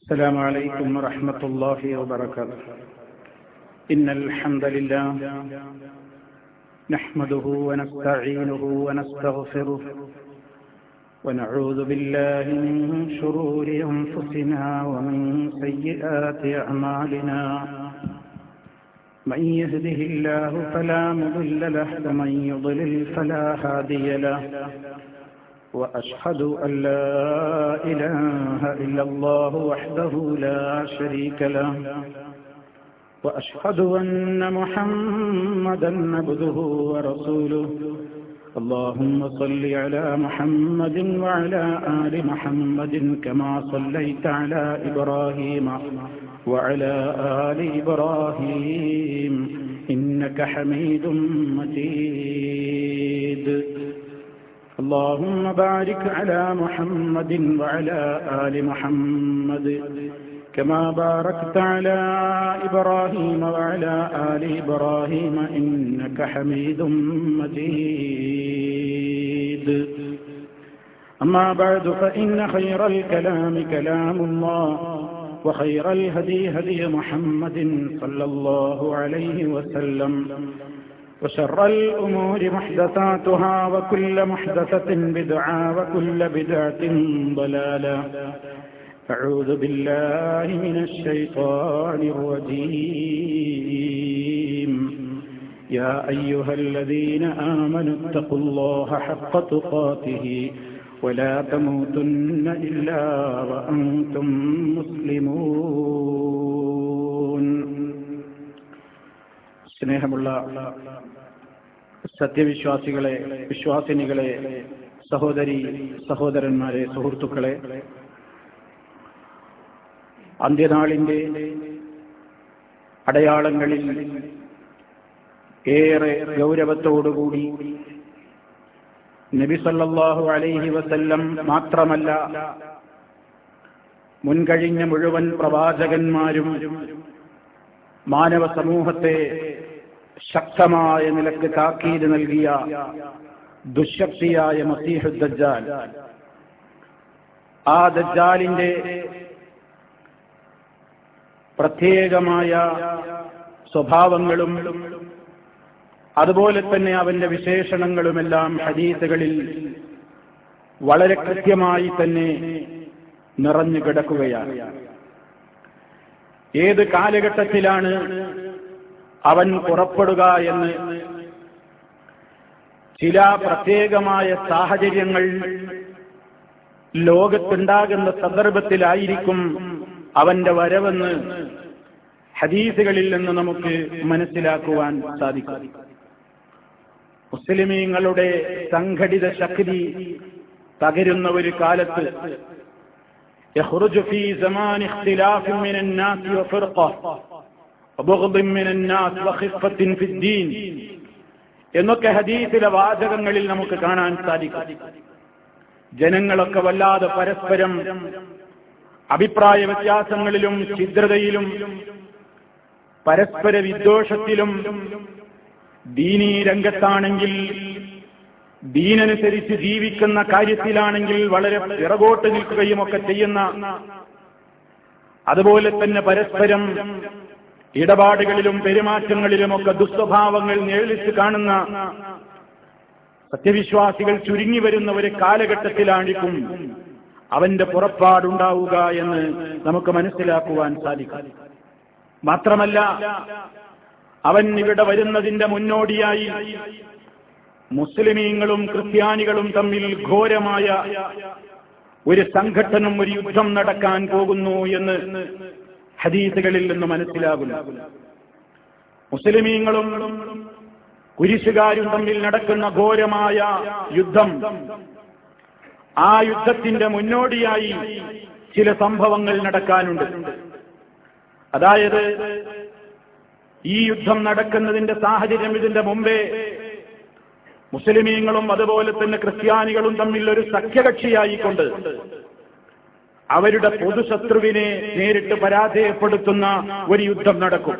السلام عليكم ورحمة الله وبركاته إن الحمد لله نحمده ونستعينه ونستغفره ونعوذ بالله من شرور أنفسنا ومن سيئات أعمالنا من يهده الله فلا مضل له ومن يضلل فلا هادي له وأشهد أن لا إله إلا الله وحده لا شريك له وأشهد أن محمدا عبده ورسوله اللهم صل على محمد وعلى آل محمد كما صليت على إبراهيم وعلى آل إبراهيم إنك حميد مجيد اللهم بارك على محمد وعلى آل محمد كما باركت على إبراهيم وعلى آل إبراهيم إنك حميد مجيد أما بعد فإن خير الكلام كلام الله وخير الهدي هدي محمد صلى الله عليه وسلم وشر الأمور محدثاتها وكل محدثة بدعة وكل بدعة ضلالة أعوذ بالله من الشيطان الرجيم يا أيها الذين آمنوا اتقوا الله حق تقاته ولا تموتن إلا وأنتم مسلمون സ്നേഹമുള്ള സത്യവിശ്വാസികളെ വിശ്വാസിനികളെ സഹോദരി സഹോദരന്മാരെ സുഹൃത്തുക്കളെ അന്ത്യനാളിന്റെ അടയാളങ്ങളിൽ ഏറെ ഗൗരവത്തോടുകൂടി നബി സല്ലല്ലാഹു അലൈഹി വസല്ലം മാത്രമല്ല മുൻകഴിഞ്ഞ മുഴുവൻ പ്രവാചകന്മാരും മാനവ സമൂഹത്തെ ശക്തമായ നിലക്ക് താക്കീത് നൽകിയ ദുശക്തിയായ മസീഹുദ്ദാൽ ആ ദജ്ജാലിന്റെ പ്രത്യേകമായ സ്വഭാവങ്ങളും അതുപോലെ തന്നെ അവന്റെ വിശേഷണങ്ങളുമെല്ലാം ഹദീസുകളിൽ വളരെ കൃത്യമായി തന്നെ നിറഞ്ഞു കിടക്കുകയാണ് ഏത് കാലഘട്ടത്തിലാണ് അവൻ പുറപ്പെടുക എന്ന് ചില പ്രത്യേകമായ സാഹചര്യങ്ങൾ ലോകത്തുണ്ടാകുന്ന സന്ദർഭത്തിലായിരിക്കും അവന്റെ വരവെന്ന് ഹദീസുകളിൽ നിന്ന് നമുക്ക് മനസ്സിലാക്കുവാൻ സാധിക്കും മുസ്ലിമീങ്ങളുടെ സംഘടിത ശക്തി തകരുന്ന ഒരു കാലത്ത് يخرج في زمان اختلاف من الناس وفرقة وبغض من الناس وخفة في الدين എന്നൊക്കെ ഹദീസിലെ വാചകങ്ങളിൽ നമുക്ക് കാണാൻ സാധിക്കും ജനങ്ങളൊക്കെ വല്ലാതെ പരസ്പരം അഭിപ്രായ വ്യത്യാസങ്ങളിലും ഛിദ്രതയിലും പരസ്പര വിദ്വേഷത്തിലും ദീനീ രംഗത്താണെങ്കിൽ ദീനനുസരിച്ച് ജീവിക്കുന്ന കാര്യത്തിലാണെങ്കിൽ വളരെ പിറകോട്ട് നിൽക്കുകയും ഒക്കെ ചെയ്യുന്ന അതുപോലെ തന്നെ പരസ്പരം ഇടപാടുകളിലും പെരുമാറ്റങ്ങളിലുമൊക്കെ ദുസ്വഭാവങ്ങൾ നേളിച്ച് കാണുന്ന സത്യവിശ്വാസികൾ ചുരുങ്ങി വരുന്ന ഒരു കാലഘട്ടത്തിലാണിക്കും അവന്റെ പുറപ്പാടുണ്ടാവുക എന്ന് നമുക്ക് മനസ്സിലാക്കുവാൻ സാധിക്കും മാത്രമല്ല അവൻ ഇവിടെ വരുന്നതിന്റെ മുന്നോടിയായി മുസ്ലിമീങ്ങളും ക്രിസ്ത്യാനികളും തമ്മിൽ ഘോരമായ ഒരു സംഘട്ടനം ഒരു യുദ്ധം നടക്കാൻ പോകുന്നു എന്ന് ഹദീസുകളിൽ നിന്ന് മനസ്സിലാകുന്നു മുസ്ലിമീങ്ങളും കുരിശുകാരും തമ്മിൽ നടക്കുന്ന ഘോരമായ യുദ്ധം ആ യുദ്ധത്തിന്റെ മുന്നോടിയായി ചില സംഭവങ്ങൾ നടക്കാനുണ്ട് അതായത് ഈ യുദ്ധം നടക്കുന്നതിന്റെ സാഹചര്യം ഇതിന്റെ മുമ്പേ മുസ്ലിമീങ്ങളും അതുപോലെ തന്നെ ക്രിസ്ത്യാനികളും തമ്മിൽ ഒരു സഖ്യകക്ഷിയായിക്കൊണ്ട് അവരുടെ പൊതുശത്രുവിനെ നേരിട്ട് പരാജയപ്പെടുത്തുന്ന ഒരു യുദ്ധം നടക്കും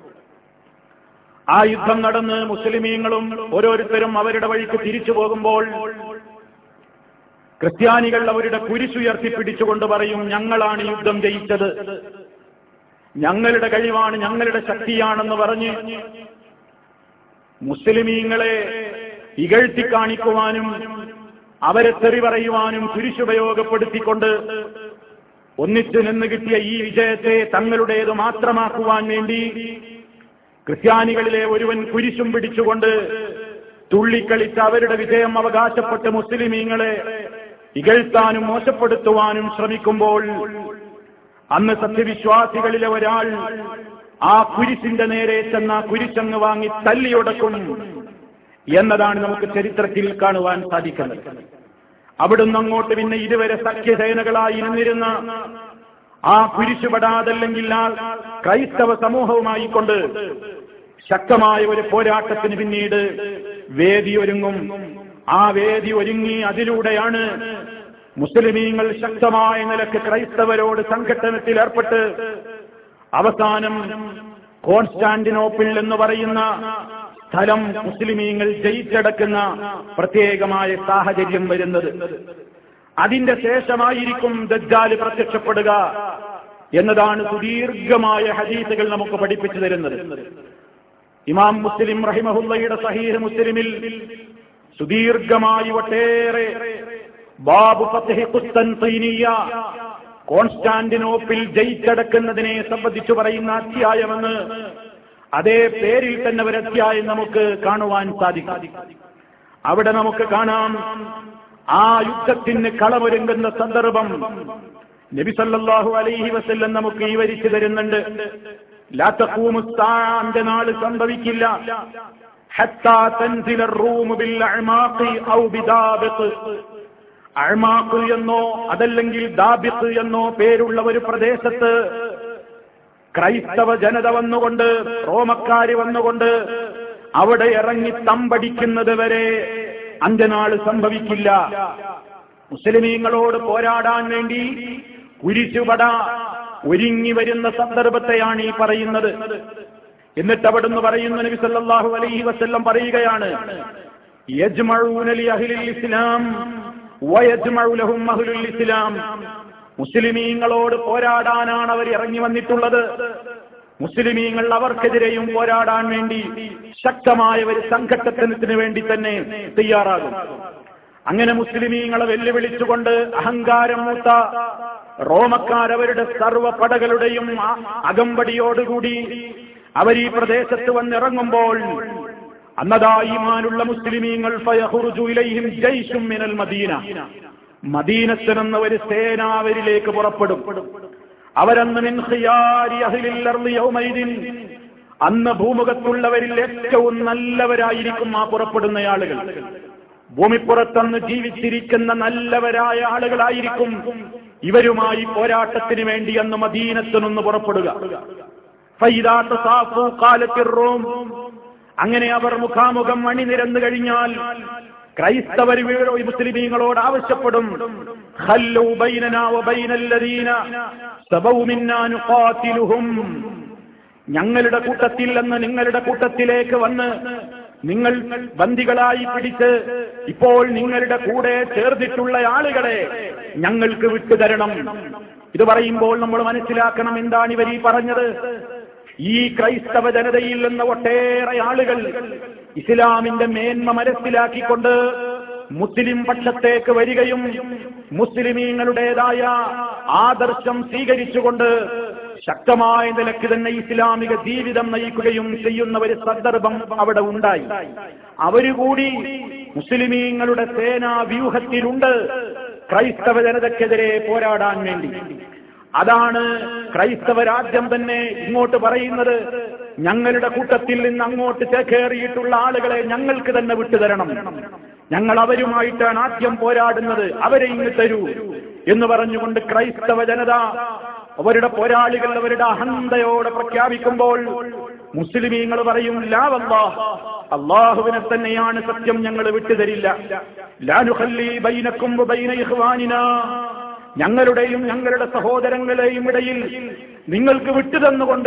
ആ യുദ്ധം നടന്ന് മുസ്ലിമീങ്ങളും ഓരോരുത്തരും അവരുടെ വഴിക്ക് തിരിച്ചു പോകുമ്പോൾ ക്രിസ്ത്യാനികൾ അവരുടെ കുരിശുയർത്തിപ്പിടിച്ചുകൊണ്ട് പറയും ഞങ്ങളാണ് യുദ്ധം ജയിച്ചത് ഞങ്ങളുടെ കഴിവാണ് ഞങ്ങളുടെ ശക്തിയാണെന്ന് പറഞ്ഞ് മുസ്ലിമീങ്ങളെ ഇകഴ്ത്തി കാണിക്കുവാനും അവരെ തെറി പറയുവാനും കുരിശുപയോഗപ്പെടുത്തിക്കൊണ്ട് ഒന്നിച്ചു നിന്ന് കിട്ടിയ ഈ വിജയത്തെ തങ്ങളുടേത് മാത്രമാക്കുവാൻ വേണ്ടി ക്രിസ്ത്യാനികളിലെ ഒരുവൻ കുരിശും പിടിച്ചുകൊണ്ട് തുള്ളിക്കളിച്ച് അവരുടെ വിജയം അവകാശപ്പെട്ട് മുസ്ലിമീങ്ങളെ ഇകഴ്ത്താനും മോശപ്പെടുത്തുവാനും ശ്രമിക്കുമ്പോൾ അന്ന് സത്യവിശ്വാസികളിലെ ഒരാൾ ആ കുരിശിന്റെ നേരെ ചെന്ന കുരിശങ്ങ് വാങ്ങി തല്ലിയൊടക്കും എന്നതാണ് നമുക്ക് ചരിത്രത്തിൽ കാണുവാൻ സാധിക്കുന്നത് അവിടുന്ന് അങ്ങോട്ട് പിന്നെ ഇതുവരെ സഖ്യസേനകളായി ഇരുന്നിരുന്ന ആ കുരിശുപടാതല്ലെങ്കിൽ ആ ക്രൈസ്തവ സമൂഹവുമായി കൊണ്ട് ശക്തമായ ഒരു പോരാട്ടത്തിന് പിന്നീട് വേദി ഒരുങ്ങും ആ വേദി ഒരുങ്ങി അതിലൂടെയാണ് മുസ്ലിമീങ്ങൾ ശക്തമായ നിലക്ക് ക്രൈസ്തവരോട് സംഘട്ടനത്തിൽ ഏർപ്പെട്ട് അവസാനം കോൺസ്റ്റാന്റിനോപ്പിൾ എന്ന് പറയുന്ന സ്ഥലം മുസ്ലിമീങ്ങൾ ജയിച്ചടക്കുന്ന പ്രത്യേകമായ സാഹചര്യം വരുന്നത് അതിന്റെ ശേഷമായിരിക്കും ദജ്ജാല് പ്രത്യക്ഷപ്പെടുക എന്നതാണ് സുദീർഘമായ ഹദീസുകൾ നമുക്ക് പഠിപ്പിച്ചു തരുന്നത് ഇമാം മുസ്ലിം റഹിമഹുല്ലയുടെ സഹീർ മുസ്ലിമിൽ സുദീർഘമായി ഒട്ടേറെ ബാബു ഫത്തഹി കുസ്തൻതീനിയ കോൺസ്റ്റാന്റിനോപ്പിൽ ജയിച്ചടക്കുന്നതിനെ സംബന്ധിച്ചു പറയുന്ന അധ്യായമെന്ന് അതേ പേരിൽ തന്നെ ഒരു അധ്യായം നമുക്ക് കാണുവാൻ സാധിക്കും അവിടെ നമുക്ക് കാണാം ആ യുദ്ധത്തിന് കളമൊരുങ്ങുന്ന സന്ദർഭം നബി സല്ലല്ലാഹു അലൈഹി വസല്ലം നമുക്ക് ഈ വരിച്ചു തരുന്നുണ്ട് ലാത്തക്കൂമുസ്താന്റെ നാട് സംഭവിക്കില്ല ഹത്താ തൻസില റൂമു ബിൽ അഅ്മാഖി ഔ ബിദാബിഖ് അഴ്മാക്ക് എന്നോ അതല്ലെങ്കിൽ ദാബിത്ത് എന്നോ പേരുള്ള ഒരു പ്രദേശത്ത് ക്രൈസ്തവ ജനത വന്നുകൊണ്ട് റോമക്കാര് വന്നുകൊണ്ട് അവിടെ ഇറങ്ങി തമ്പടിക്കുന്നത് വരെ അന്ത്യനാള് സംഭവിക്കില്ല മുസ്ലിമീങ്ങളോട് പോരാടാൻ വേണ്ടി കുരിശുപട ഒരുങ്ങി വരുന്ന സന്ദർഭത്തെയാണ് ഈ പറയുന്നത് എന്നിട്ട് അവിടുന്ന് പറയുന്ന നബി സല്ലല്ലാഹു അലൈഹി വസല്ലം പറയുകയാണ് യജ്മഊന ലി അഹ്ലിൽ ഇസ്ലാം വയജ്മഉ ലഹും അഹ്ലുൽ ഇസ്ലാം മുസ്ലിമീങ്ങളോട് പോരാടാനാണ് അവർ ഇറങ്ങി വന്നിട്ടുള്ളത് മുസ്ലിമീങ്ങൾ അവർക്കെതിരെയും പോരാടാൻ വേണ്ടി ശക്തമായ ഒരു സംഘട്ടനത്തിന് വേണ്ടി തന്നെ തയ്യാറാകും അങ്ങനെ മുസ്ലിമീങ്ങളെ വെല്ലുവിളിച്ചുകൊണ്ട് അഹങ്കാരം മൂത്ത റോമക്കാരവരുടെ സർവ്വ പടകളുടെയും അ- അകമ്പടിയോടുകൂടി അവർ ഈ പ്രദേശത്ത് വന്നിറങ്ങുമ്പോൾ അന്നതാ ഈമാനുള്ള മുസ്ലിമീങ്ങൾ ഫയഖുറുജു ഇലൈഹിം ജയ്ഷും മിനൽ മദീന മദീനത്ത് നിന്ന് ഒരു സേന അവരിലേക്ക് പുറപ്പെടും അവരന്ന് മിൻ ഖിയാരി അഹ്ലിൽ അർളി യൗമൈദിൻ അന്ന് ഭൂമുഖത്തുള്ളവരിൽ ഏറ്റവും നല്ലവരായിരിക്കും ആ പുറപ്പെടുന്ന ആളുകൾ ഭൂമിപ്പുറത്തന്ന് ജീവിച്ചിരിക്കുന്ന നല്ലവരായ ആളുകളായിരിക്കും ഇവരുമായി പോരാട്ടത്തിന് വേണ്ടി അന്ന് മദീനത്ത് നിന്ന് പുറപ്പെടുക ഫൈദാ തസാഫു ഖാലത്തിർ റൂം അങ്ങനെ അവർ മുഖാമുഖം അണിനിരന്നു കഴിഞ്ഞാൽ ക്രൈസ്തവർ വീഴോ മുസ്ലിമീങ്ങളോട് ആവശ്യപ്പെടും ഖല്ലൂ ബൈനനാ വബൈനല്ലദീന സബൗ മിന്നാ നുഖാതിലുഹും ഞങ്ങളുടെ കൂട്ടത്തിൽ നിന്ന് നിങ്ങളുടെ കൂട്ടത്തിലേക്ക് വന്ന് നിങ്ങൾ ബന്ദികളായി പിടിച്ച് ഇപ്പോൾ നിങ്ങളുടെ കൂടെ ചേർന്നിട്ടുള്ള ആളുകളെ ഞങ്ങൾക്ക് വിട്ടുതരണം ഇത് പറയുമ്പോൾ നമ്മൾ മനസ്സിലാക്കണം എന്താണ് ഇവർ ഈ പറഞ്ഞത് ഈ ക്രൈസ്തവ ജനതയിൽ നിന്ന് ഒട്ടേറെ ആളുകൾ ഇസ്ലാമിന്റെ മേന്മ മനസ്സിലാക്കിക്കൊണ്ട് മുസ്ലിം പക്ഷത്തേക്ക് വരികയും മുസ്ലിമീങ്ങളുടേതായ ആദർശം സ്വീകരിച്ചുകൊണ്ട് ശക്തമായ നിലയ്ക്ക് തന്നെ ഇസ്ലാമിക ജീവിതം നയിക്കുകയും ചെയ്യുന്ന ഒരു സന്ദർഭം അവിടെ ഉണ്ടായി അവരുകൂടി മുസ്ലിമീങ്ങളുടെ സേനാ വ്യൂഹത്തിലുണ്ട് ക്രൈസ്തവ ജനതയ്ക്കെതിരെ പോരാടാൻ വേണ്ടി അതാണ് ക്രൈസ്തവ രാജ്യം തന്നെ ഇങ്ങോട്ട് പറയുന്നത് ഞങ്ങളുടെ കൂട്ടത്തിൽ നിന്ന് അങ്ങോട്ട് ചേക്കേറിയിട്ടുള്ള ആളുകളെ ഞങ്ങൾക്ക് തന്നെ വിട്ടുതരണം ഞങ്ങൾ അവരുമായിട്ടാണ് ആദ്യം പോരാടുന്നത് അവരെ ഇങ്ങ് തരൂ എന്ന് പറഞ്ഞുകൊണ്ട് ക്രൈസ്തവ ജനത അവരുടെ പോരാളികൾ അവരുടെ അഹന്തയോടെ പ്രഖ്യാപിക്കുമ്പോൾ മുസ്ലിമീങ്ങൾ പറയും ലാവല്ലാ അള്ളാഹുവിനെ തന്നെയാണ് സത്യം ഞങ്ങൾ വിട്ടുതരില്ല ലാനുഹല്ലി ബൈനക്കും ബൈന ഇഖ്വാനിനാ ഞങ്ങളുടെയും ഞങ്ങളുടെ സഹോദരങ്ങളുടെയും ഇടയിൽ നിങ്ങൾക്ക് വിട്ടുതന്നുകൊണ്ട്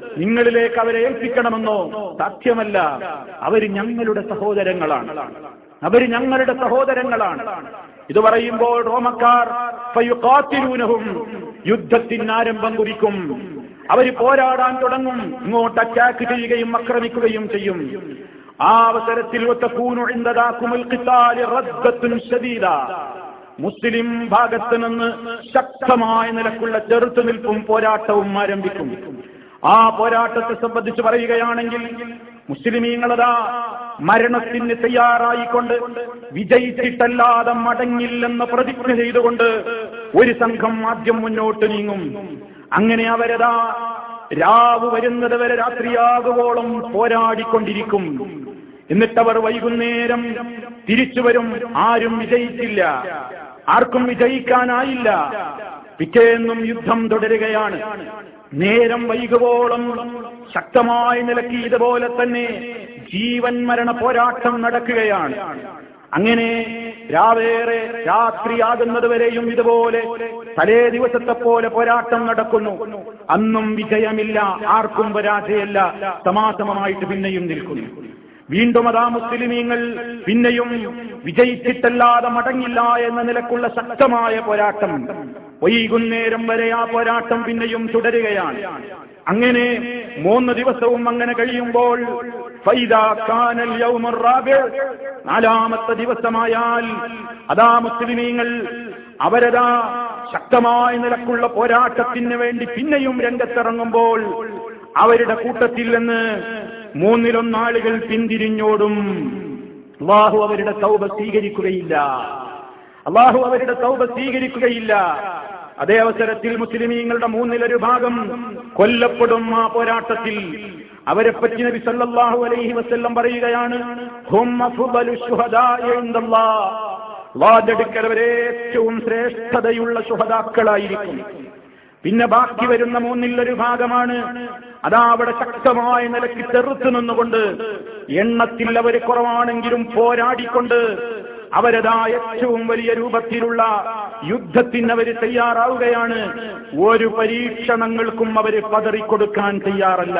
നിങ്ങളിലേക്ക് അവരെ ഏൽപ്പിക്കണമെന്നോ സാധ്യമല്ല അവർ ഞങ്ങളുടെ സഹോദരങ്ങളാണ് അവർ ഞങ്ങളുടെ സഹോദരങ്ങളാണ് ഇത് പറയുമ്പോൾ റോമക്കാർ ഫയുഖാത്തിലൂനഹും യുദ്ധത്തിന് ആരംഭം കുറിക്കും അവർ പോരാടാൻ തുടങ്ങും ഇങ്ങോട്ട് അറ്റാക്ക് ചെയ്യുകയും ആക്രമിക്കുകയും ചെയ്യും ആ അവസരത്തിൽ വതകൂനു ഇൻദ ദാക്കുമുൽ ഖിതാലി റദ്ദത്തുൻ ശദീദ മുസ്ലിം ഭാഗത്ത് നിന്ന് ശക്തമായ നിലക്കുള്ള ചെറുത്തുനിൽപ്പും പോരാട്ടവും ആരംഭിക്കും ആ പോരാട്ടത്തെ സംബന്ധിച്ച് പറയുകയാണെങ്കിൽ മുസ്ലിമീങ്ങളതാ മരണത്തിന് തയ്യാറായിക്കൊണ്ട് വിജയിച്ചിട്ടല്ലാതെ മടങ്ങില്ലെന്ന് പ്രതിജ്ഞ ചെയ്തുകൊണ്ട് ഒരു സംഘം ആദ്യം മുന്നോട്ട് നീങ്ങും അങ്ങനെ അവരതാ രാവ് വരുന്നത് വരെ രാത്രിയാകുവോളം പോരാടിക്കൊണ്ടിരിക്കും എന്നിട്ടവർ വൈകുന്നേരം തിരിച്ചു വരും ആരും വിജയിച്ചില്ല ആർക്കും വിജയിക്കാനായില്ല പിറ്റേന്നും യുദ്ധം തുടരുകയാണ് നേരം വൈകുവോളം ശക്തമായ നിലയ്ക്ക് ഇതുപോലെ തന്നെ ജീവൻ മരണ പോരാട്ടം നടക്കുകയാണ് അങ്ങനെ രാവേറെ രാത്രിയാകുന്നത് വരെയും ഇതുപോലെ തലേ ദിവസത്തെ പോലെ പോരാട്ടം നടക്കുന്നു അന്നും വിജയമില്ല ആർക്കും പരാജയമല്ല സമാസമമായിട്ട് പിന്നെയും നിൽക്കുന്നു വീണ്ടും അതാ മുസ്ലിമീങ്ങൾ പിന്നെയും വിജയിച്ചിട്ടല്ലാതെ മടങ്ങില്ല എന്ന നിലക്കുള്ള ശക്തമായ പോരാട്ടം വൈകുന്നേരം വരെ ആ പോരാട്ടം പിന്നെയും തുടരുകയാണ് അങ്ങനെ മൂന്ന് ദിവസവും അങ്ങനെ കഴിയുമ്പോൾ ഫൈദാ കാനൽ യൗമുർ റാബിഅ് നാലാമത്തെ ദിവസമായാൽ അതാ മുസ്ലിമീങ്ങൾ അവരതാ ശക്തമായ നിലക്കുള്ള പോരാട്ടത്തിന് വേണ്ടി പിന്നെയും രംഗത്തിറങ്ങുമ്പോൾ അവരുടെ കൂട്ടത്തിൽ നിന്ന് മൂന്നിലൊന്നാളുകൾ പിന്തിരിഞ്ഞോടും അള്ളാഹു അവരുടെ തൗബ സ്വീകരിക്കുകയില്ല അള്ളാഹു അവരുടെ തൗബ സ്വീകരിക്കുകയില്ല അതേ അവസരത്തിൽ മുസ്ലിമീങ്ങളുടെ മൂന്നിലൊരു ഭാഗം കൊല്ലപ്പെടും ആ പോരാട്ടത്തിൽ അവരെ പറ്റി നബി സല്ലല്ലാഹു അലൈഹി വസല്ലം പറയുകയാണ് ഹും അഫ്ദലു ശുഹദാഇ ഇൻദല്ലാഹ് അള്ളാഹുവിന്റെ അവരെ ഏറ്റവും ശ്രേഷ്ഠതയുള്ള ശുഹദാക്കളായിരിക്കും പിന്നെ ബാക്കി വരുന്ന മൂന്നിലൊരു ഭാഗമാണ് അതാ അവിടെ ശക്തമായ നിലയ്ക്ക് ചെറുത്തു നിന്നുകൊണ്ട് എണ്ണത്തിൽ അവർ കുറവാണെങ്കിലും പോരാടിക്കൊണ്ട് അവരതാ ഏറ്റവും വലിയ രൂപത്തിലുള്ള യുദ്ധത്തിന് അവർ തയ്യാറാവുകയാണ് ഒരു പരീക്ഷണങ്ങൾക്കും അവര് പതറിക്കൊടുക്കാൻ തയ്യാറല്ല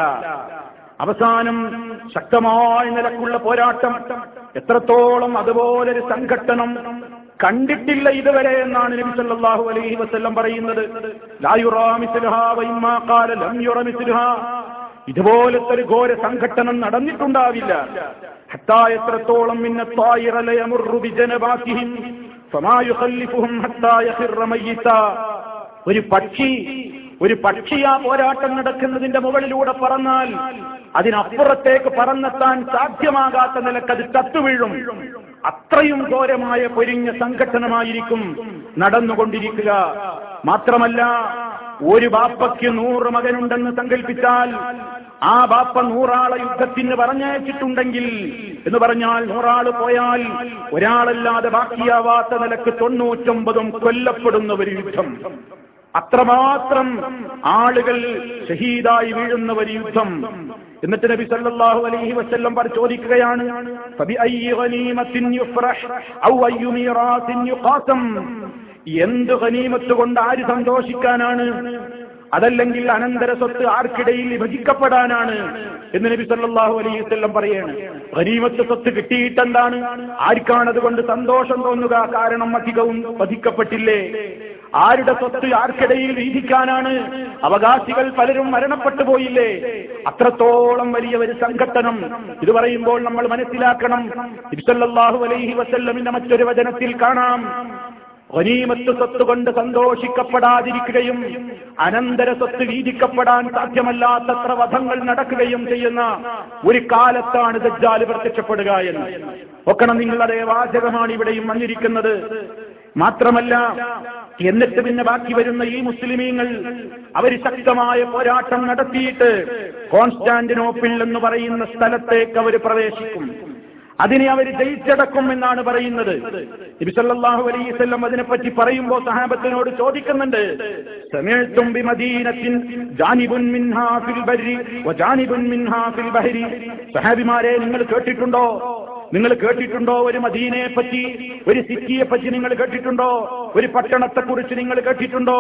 അവസാനം ശക്തമായ നിലക്കുള്ള പോരാട്ടം എത്രത്തോളം അതുപോലൊരു സംഘട്ടനം കണ്ടിട്ടില്ല ഇതുവരെ എന്നാണ് നബി സല്ലല്ലാഹു അലൈഹി വസല്ലം പറയുന്നത് ലാ യുറാ മിസ്ലുഹാ വഇമ്മാ ഖാല ലം യുറ മിസ്ലുഹാ ഇതുപോലത്തെ ഒരു ഘോര സംഘട്ടനം നടന്നിട്ടുണ്ടാവില്ല ഹത്താ എത്രത്തോളം മിന്ന ത്വായിറ ലയമുറു ബിജനബാതിഹിം ഫമാ യുഖല്ലിഫുഹും ഹത്താ യഖിറ മയ്യിത്താ ഒരു പക്ഷി ഒരു പക്ഷി ആ പോരാട്ടം നടക്കുന്നതിന്റെ മുകളിലൂടെ പറന്നാൽ അതിനപ്പുറത്തേക്ക് പറന്നെത്താൻ സാധ്യമാകാത്ത നിലക്ക് അത് തത്തുവീഴും അത്രയും ഘോരമായ പൊരിഞ്ഞ സംഘട്ടനമായിരിക്കും നടന്നുകൊണ്ടിരിക്കുക മാത്രമല്ല ഒരു ബാപ്പയ്ക്ക് നൂറ് മകനുണ്ടെന്ന് സങ്കല്പിച്ചാൽ ആ ബാപ്പ നൂറാളെ യുദ്ധത്തിന് പറഞ്ഞയച്ചിട്ടുണ്ടെങ്കിൽ എന്ന് പറഞ്ഞാൽ നൂറാള് പോയാൽ ഒരാളല്ലാതെ ബാക്കിയാവാത്ത നിലക്ക് തൊണ്ണൂറ്റൊമ്പതും കൊല്ലപ്പെടുന്ന ഒരു യുദ്ധം അത്രമാത്രം ആളുകൾ ഷഹീദായി വീഴുന്ന ഒരു യുദ്ധം എന്നിട്ട് നബി സല്ലല്ലാഹു അലൈഹി വസല്ലം പറ ചോദിക്കുകയാണ് ഫബിഅയ്യി ഗനീമത്തിൻ യുഫ്റഹ് ഔ അയ്യു മീറാത്തിൻ യുഖാസം എന്ത് ഗനീമത്ത് കൊണ്ട് ആര് സന്തോഷിക്കാനാണ് അതല്ലെങ്കിൽ അനന്തര സ്വത്ത് ആർക്കിടയിൽ വിഭജിക്കപ്പെടാനാണ് എന്ന് നബി സല്ലല്ലാഹു അലൈഹി വസല്ലം പറയാണ് ഗനീമത്ത് സ്വത്ത് കിട്ടിയിട്ടെന്താണ് ആർക്കാണ് അതുകൊണ്ട് സന്തോഷം തോന്നുക കാരണം അധികവും വധിക്കപ്പെട്ടില്ലേ ആരുടെ സ്വത്ത് ആർക്കിടയിൽ വീതിക്കാനാണ് അവകാശികൾ പലരും മരണപ്പെട്ടു പോയില്ലേ അത്രത്തോളം വലിയ ഒരു സംഘട്ടനം ഇത് പറയുമ്പോൾ നമ്മൾ മനസ്സിലാക്കണം ഇബ്സല്ലാഹു അലൈഹി വസല്ലമിന്റെ മറ്റൊരു വചനത്തിൽ കാണാം ഒനീമത്ത് സ്വത്ത് കൊണ്ട് സന്തോഷിക്കപ്പെടാതിരിക്കുകയും അനന്തര സ്വത്ത് വീതിക്കപ്പെടാൻ സാധ്യമല്ലാത്തത്ര വധങ്ങൾ നടക്കുകയും ചെയ്യുന്ന ഒരു കാലത്താണ് ദജ്ജാല് പ്രത്യക്ഷപ്പെടുക എന്ന് ഒക്കണം നിങ്ങൾ അതേ വാചകമാണ് ഇവിടെയും വന്നിരിക്കുന്നത് മാത്രമല്ല എന്നിട്ട് പിന്നെ ബാക്കി വരുന്ന ഈ മുസ്ലിമീങ്ങൾ അവർ ശക്തമായ പോരാട്ടം നടത്തിയിട്ട് കോൺസ്റ്റാന്റിനോപ്പിൾ എന്ന് പറയുന്ന സ്ഥലത്തേക്ക് അവർ പ്രവേശിക്കും അതിനെ അവർ ജയിച്ചടക്കും എന്നാണ് പറയുന്നത് നബിസല്ലാഹു അലൈവല്ലം അതിനെപ്പറ്റി പറയുമ്പോൾ സഹാബത്തിനോട് ചോദിക്കുന്നുണ്ട് സമയത്തും ബിമദീനത്തിൻ ജാനിബുൻ മിൻഹാ ഫിൽ ബർരി വജാനിബുൻ മിൻഹാ ഫിൽ ബഹരി സഹാബിമാരെ നിങ്ങൾ കേട്ടിട്ടുണ്ടോ നിങ്ങൾ കേട്ടിട്ടുണ്ടോ ഒരു മദീനയെ പറ്റി ഒരു സിറ്റിയെ പറ്റി നിങ്ങൾ കേട്ടിട്ടുണ്ടോ ഒരു പട്ടണത്തെ കുറിച്ച് നിങ്ങൾ കേട്ടിട്ടുണ്ടോ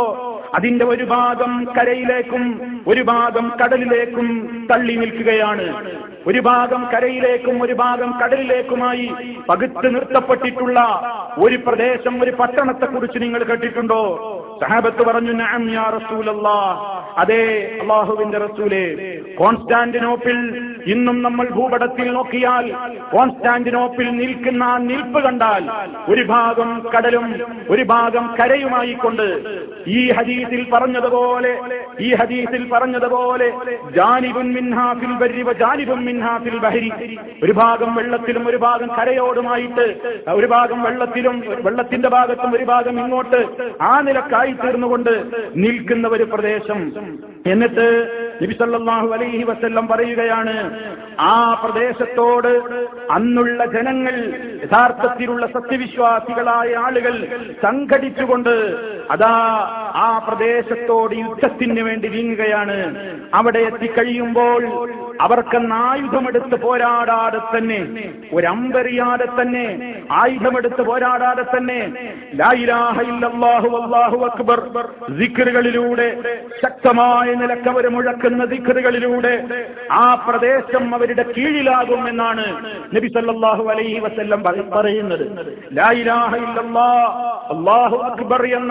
അതിന്റെ ഒരു ഭാഗം കരയിലേക്കും ഒരു ഭാഗം കടലിലേക്കും തള്ളി നിൽക്കുകയാണ് ഒരു ഭാഗം കരയിലേക്കും ഒരു ഭാഗം കടലിലേക്കുമായി പകുത്ത് നിർത്തപ്പെട്ടിട്ടുള്ള ഒരു പ്രദേശം ഒരു പട്ടണത്തെ കുറിച്ച് നിങ്ങൾ കേട്ടിട്ടുണ്ടോ സഹാബത്ത് പറഞ്ഞു നഅം യാ റസൂലല്ലാ അതെ അള്ളാഹുവിന്റെ റസൂലെ കോൺസ്റ്റാന്റിനോപ്പിൽ ഇന്നും നമ്മൾ ഭൂപടത്തിൽ നോക്കിയാൽ കോൺസ്റ്റാന്റിനോപ്പിൽ നിൽക്കുന്ന ആ നിൽപ്പ് കണ്ടാൽ ഒരു ഭാഗം കടലും ഒരു ഭാഗം കരയുമായി കൊണ്ട് ഈ ഹദീസിൽ പറഞ്ഞതുപോലെ ഈ ഹദീസിൽ പറഞ്ഞതുപോലെ ജാനിബുൻ മിൻഹാ ഫിൽ ബർരി വ ജാനിബുൻ മിൻഹാ ഫിൽ ബഹരി ഒരു ഭാഗം വെള്ളത്തിലും ഒരു ഭാഗം കരയോടുമായിട്ട് ഒരു ഭാഗം വെള്ളത്തിലും വെള്ളത്തിന്റെ ഭാഗത്തും ഒരു ഭാഗം ഇങ്ങോട്ട് ആ നിലക്കായി തീർന്നുകൊണ്ട് നിൽക്കുന്ന ഒരു പ്രദേശം എന്നിട്ട് നബിസല്ലാഹു അലൈഹി വസല്ലം പറയുകയാണ് ആ പ്രദേശത്തോട് അന്നുള്ള ജനങ്ങൾ യഥാർത്ഥത്തിലുള്ള സത്യവിശ്വാസികളായ ആളുകൾ സംഘടിച്ചുകൊണ്ട് അതാ ആ പ്രദേശത്തോട് യുദ്ധത്തിന് വേണ്ടി നീങ്ങുകയാണ് അവിടെ എത്തിക്കഴിയുമ്പോൾ അവർക്കെന്ന് ആയുധമെടുത്ത് പോരാടാതെ തന്നെ ഒരമ്പെറിയാതെ തന്നെ ആയുധമെടുത്ത് പോരാടാതെ തന്നെ ലായിലാഹ ഇല്ലല്ലാഹു അല്ലാഹു അക്ബർ ദിക്റുകളിലൂടെ ശക്തമായ നിലക്കവർ മുഴക്കുന്ന ദിക്റുകളിലൂടെ ആ പ്രദേശം അവരുടെ കീഴിലാകും എന്നാണ് നബി സല്ലല്ലാഹു അലൈഹി വസല്ലം പറയുന്നത് ലായിലാഹ ഇല്ലല്ലാഹ് അല്ലാഹു അക്ബർ എന്ന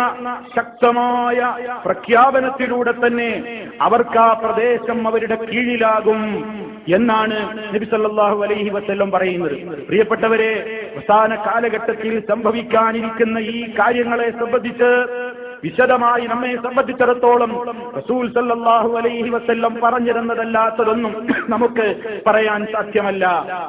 ശക്തമായ പ്രഖ്യാപനത്തിലൂടെ തന്നെ അവർക്ക് ആ പ്രദേശം അവരുടെ കീഴിലാകും എന്നാണ് നബി സല്ലല്ലാഹു അലൈഹി വസല്ലം പറയുന്നത് പ്രിയപ്പെട്ടവരെ അവസാന കാലഘട്ടത്തിൽ സംഭവിക്കാനിരിക്കുന്ന ഈ കാര്യങ്ങളെ സംബന്ധിച്ച് വിശദമായി നമ്മെ സംബന്ധിച്ചിടത്തോളം റസൂൽ സല്ലല്ലാഹു അലൈഹി വസല്ലം പറഞ്ഞിരുന്നതല്ലാത്തതൊന്നും നമുക്ക് പറയാൻ സാധ്യമല്ല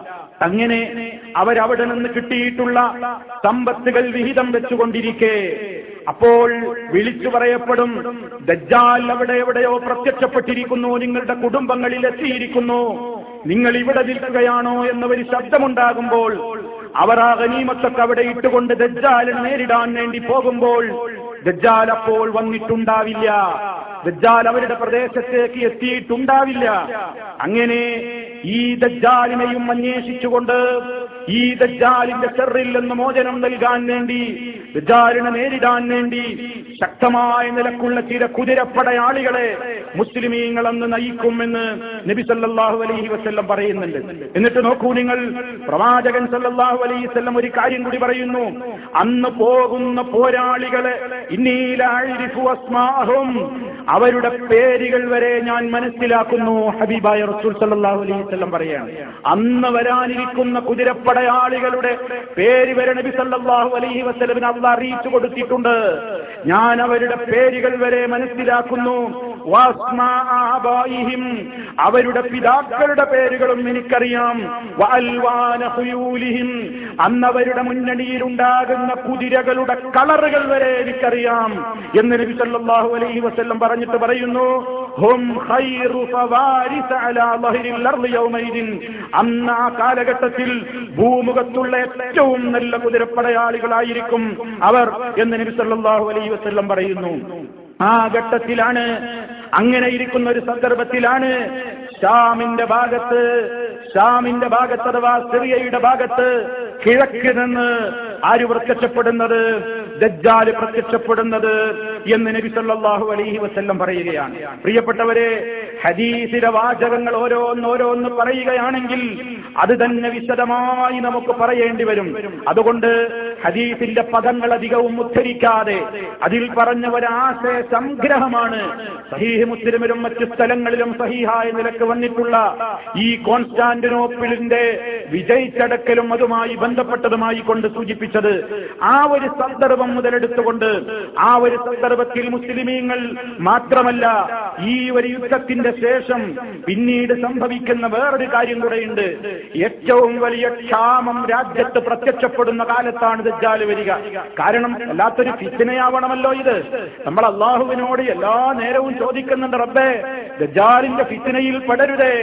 അങ്ങനെ അവരവിടെ നിന്ന് കിട്ടിയിട്ടുള്ള സമ്പത്തുകൾ വിഹിതം വെച്ചുകൊണ്ടിരിക്കെ അപ്പോൾ വിളിച്ചു പറയപ്പെടും ദജ്ജാൽ അവിടെ എവിടെയോ പ്രത്യക്ഷപ്പെട്ടിരിക്കുന്നു നിങ്ങളുടെ കുടുംബങ്ങളിൽ എത്തിയിരിക്കുന്നു നിങ്ങൾ ഇവിടെ നിൽക്കുകയാണോ എന്നൊരു ശബ്ദമുണ്ടാകുമ്പോൾ അവർ ആ ഗനീമത്തൊക്കെ അവിടെ ഇട്ടുകൊണ്ട് ദജ്ജാലിനെ നേരിടാൻ വേണ്ടി പോകുമ്പോൾ ദജ്ജാൽ അപ്പോൾ വന്നിട്ടുണ്ടാവില്ല ദജ്ജാൽ അവരുടെ പ്രദേശത്തേക്ക് എത്തിയിട്ടുണ്ടാവില്ല അങ്ങനെ ഈ ദജ്ജാലിനെയും അന്വേഷിച്ചുകൊണ്ട് ഈ ദജ്ജാലിന്റെ ചെറിൽ നിന്ന് മോചനം നൽകാൻ വേണ്ടി ദജ്ജാലിനെ നേരിടാൻ വേണ്ടി ശക്തമായ നിലക്കുള്ള ചില കുതിരപ്പടയാളികളെ മുസ്ലിമീങ്ങൾ അന്ന് നയിക്കുമെന്ന് നബി സല്ലല്ലാഹു അലൈഹി വസല്ലം പറയുന്നുണ്ട് എന്നിട്ട് നോക്കൂ നിങ്ങൾ പ്രവാചകൻ സല്ലല്ലാഹു അലൈഹി വസല്ലം ഒരു കാര്യം കൂടി പറയുന്നു അന്ന് പോകുന്ന പോരാളികളെ ഇന്നീലായിരിഫു അസ്മാഹും അവരുടെ പേരുകൾ വരെ ഞാൻ മനസ്സിലാക്കുന്നു ഹബീബായ റസൂൽ സല്ലല്ലാഹു അലൈഹി വസല്ലം പറയാണ് അന്ന് വരാനിരിക്കുന്ന കുതിരപ്പടയാളികളുടെ പേര് വരെ നബി സല്ലല്ലാഹു അലൈഹി വസല്ലമിന് അള്ള അറിയിച്ചു കൊടുത്തിട്ടുണ്ട് ഞാൻ അവരുടെ പേരുകൾ വരെ മനസ്സിലാക്കുന്നു വാസ്മാ ആബായിഹിം അവരുടെ പിതാക്കളുടെ പേരുകളും എനിക്കറിയാം വഅൽവാന ഹുയൂലിഹിം അന്നവരുടെ മുന്നണിയിൽ ഉണ്ടാകുന്ന കുതിരകളുടെ കളറുകൾ വരെ എനിക്കറിയാം എന്ന് നബി സല്ലല്ലാഹു അലൈഹി വസല്ലം പറഞ്ഞിട്ട് പറയുന്നു ഹും ഖൈറു ഫവാരിസ അലാ ളഹ്രിൽ അർളി യൗമൈദിൻ അന്ന് ആ കാലഘട്ടത്തിൽ ഭൂമുഖത്തുള്ള ഏറ്റവും നല്ല കുതിരപ്പടയാളികളായിരിക്കും അവർ എന്ന് നബി സല്ലല്ലാഹു അലൈഹി വസല്ലം പറയുന്നു ആ ഘട്ടത്തിലാണ് അങ്ങനെ ഇരിക്കുന്ന ഒരു സന്ദർഭത്തിലാണ് ഷാമിന്റെ ഭാഗത്ത് ഷാമിന്റെ ഭാഗത്ത് അഥവാ സിറിയയുടെ ഭാഗത്ത് കിഴക്ക് നിന്ന് ആര് പ്രത്യക്ഷപ്പെടുന്നത് ദജ്ജാല് പ്രത്യക്ഷപ്പെടുന്നത് എന്ന് നബി സല്ലല്ലാഹു അലൈഹി വസല്ലം പറയുകയാണ് പ്രിയപ്പെട്ടവരെ ഹദീസിലെ വാചകങ്ങൾ ഓരോന്നോരോന്ന് പറയുകയാണെങ്കിൽ അത് തന്നെ വിശദമായി നമുക്ക് പറയേണ്ടി വരും അതുകൊണ്ട് ഹദീസിന്റെ പദങ്ങൾ അധികവും ഉദ്ധരിക്കാതെ അതിൽ പറഞ്ഞ ഒരാശയ സംഗ്രഹമാണ് സഹീഹ് മുസ്ലിമിലും മറ്റു സ്ഥലങ്ങളിലും സഹീഹായ നിലക്ക് വന്നിട്ടുള്ള ഈ കോൺസ്റ്റാന്റിനോപ്പിളിന്റെ വിജയിച്ചടക്കലും അതുമായി ബന്ധപ്പെട്ടതുമായി കൊണ്ട് സൂചിപ്പിച്ചത് ആ ഒരു സന്ദർഭം മുതലെടുത്തുകൊണ്ട് ആ ഒരു സന്ദർഭത്തിൽ മുസ്ലിമീങ്ങൾ മാത്രമല്ല ഈ ഒരു യുദ്ധത്തിന്റെ ശേഷം പിന്നീട് സംഭവിക്കുന്ന വേറൊരു കാര്യം കൂടെയുണ്ട് ഏറ്റവും വലിയ ക്ഷാമം രാജ്യത്ത് പ്രത്യക്ഷപ്പെടുന്ന കാലത്താണ് ദജ്ജാല് വരിക കാരണം വല്ലാത്തൊരു ഫിത്തിനയാവണമല്ലോ ഇത് നമ്മൾ അള്ളാഹുവിനോട് എല്ലാ നേരവും ചോദിക്കുന്നുണ്ട് റബ്ബേ ദജ്ജാലിന്റെ ഫിത്തിനയിൽ പെടരുതേ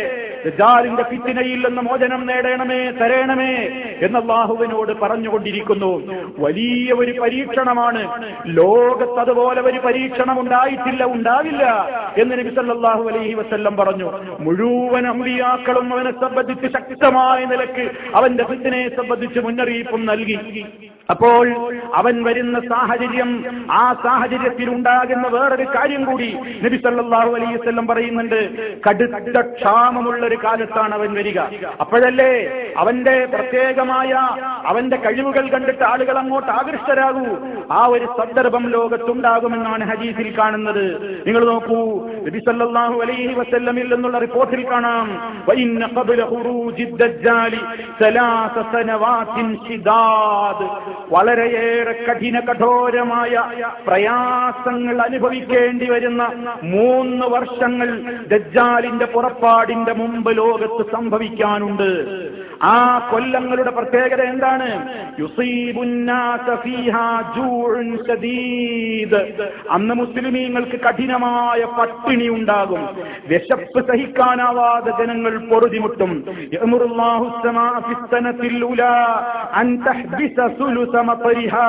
ദജാലിന്റെ ഫിത്തിനയിൽ നിന്ന് മോചനം നേടണമേ തരേണമേ എന്നല്ലാഹുവിനോട് പറഞ്ഞുകൊണ്ടിരിക്കുന്നു വലിയ ഒരു പരീക്ഷണമാണ് ലോകത്ത് അതുപോലെ ഒരു പരീക്ഷണം ഉണ്ടായിട്ടില്ല ഉണ്ടാവില്ല എന്ന് നബി സല്ലല്ലാഹു അലൈഹി വസല്ലം പറഞ്ഞു മുഴുവൻ അമ്പിയാക്കളും അവനെ സംബന്ധിച്ച് ശക്തമായ നിലക്ക് അവന്റെ ഫിത്തിനെ സംബന്ധിച്ച് മുന്നറിയിപ്പും നൽകി അപ്പോൾ അവൻ വരുന്ന സാഹചര്യം ആ സാഹചര്യത്തിൽ ഉണ്ടാകുന്ന വേറൊരു കാര്യം കൂടി നബി സല്ലല്ലാഹു അലൈഹി വസല്ലം പറയുന്നുണ്ട് കടുത്ത ക്ഷാമമുള്ള ഒരു കാലത്താണ് അവൻ വരിക അപ്പോഴല്ലേ അവന്റെ പ്രത്യേകമായ അവന്റെ കഴിവുകൾ കണ്ടിട്ട് ആളുകൾ അങ്ങോട്ട് ആകൃഷ്ടരാകൂ ആ ഒരു സന്ദർഭം ലോകത്തുണ്ടാകുമെന്നാണ് ഹദീസിൽ കാണുന്നത് നിങ്ങൾ നോക്കൂ നബി സല്ലല്ലാഹു അലൈഹി വസല്ലമിൽ നിന്നുള്ള റിപ്പോർട്ടിൽ കാണാം വഇന്ന ഖബ്ല ഖുറൂജി ദജ്ജാലി സലാസ സനവാത്തിൻ ശിദാദ് വളരെയേറെ കഠിന കഠോരമായ പ്രയാസങ്ങൾ അനുഭവിക്കേണ്ടി വരുന്ന മൂന്ന് വർഷങ്ങൾ ദജ്ജാലിന്റെ പുറപ്പാടിന്റെ മുമ്പ് ലോകത്ത് സംഭവിക്കാനുണ്ട് ആ കൊല്ലങ്ങളുടെ പ്രത്യേകത എന്താണ് യുസീബുന്നാസ ഫീഹാ ജൂഉൻ ശദീദ്. അന്ന് മുസ്ലിമീങ്ങൾക്ക് കഠിനമായ പട്ടിണി ഉണ്ടാകും വിശപ്പ് സഹിക്കാനാവാതെ ജനങ്ങൾ പൊറുതിമുട്ടും യഅ്മുറുല്ലാഹു السماء في السنة الأولى أن تحبس ثلث مطرها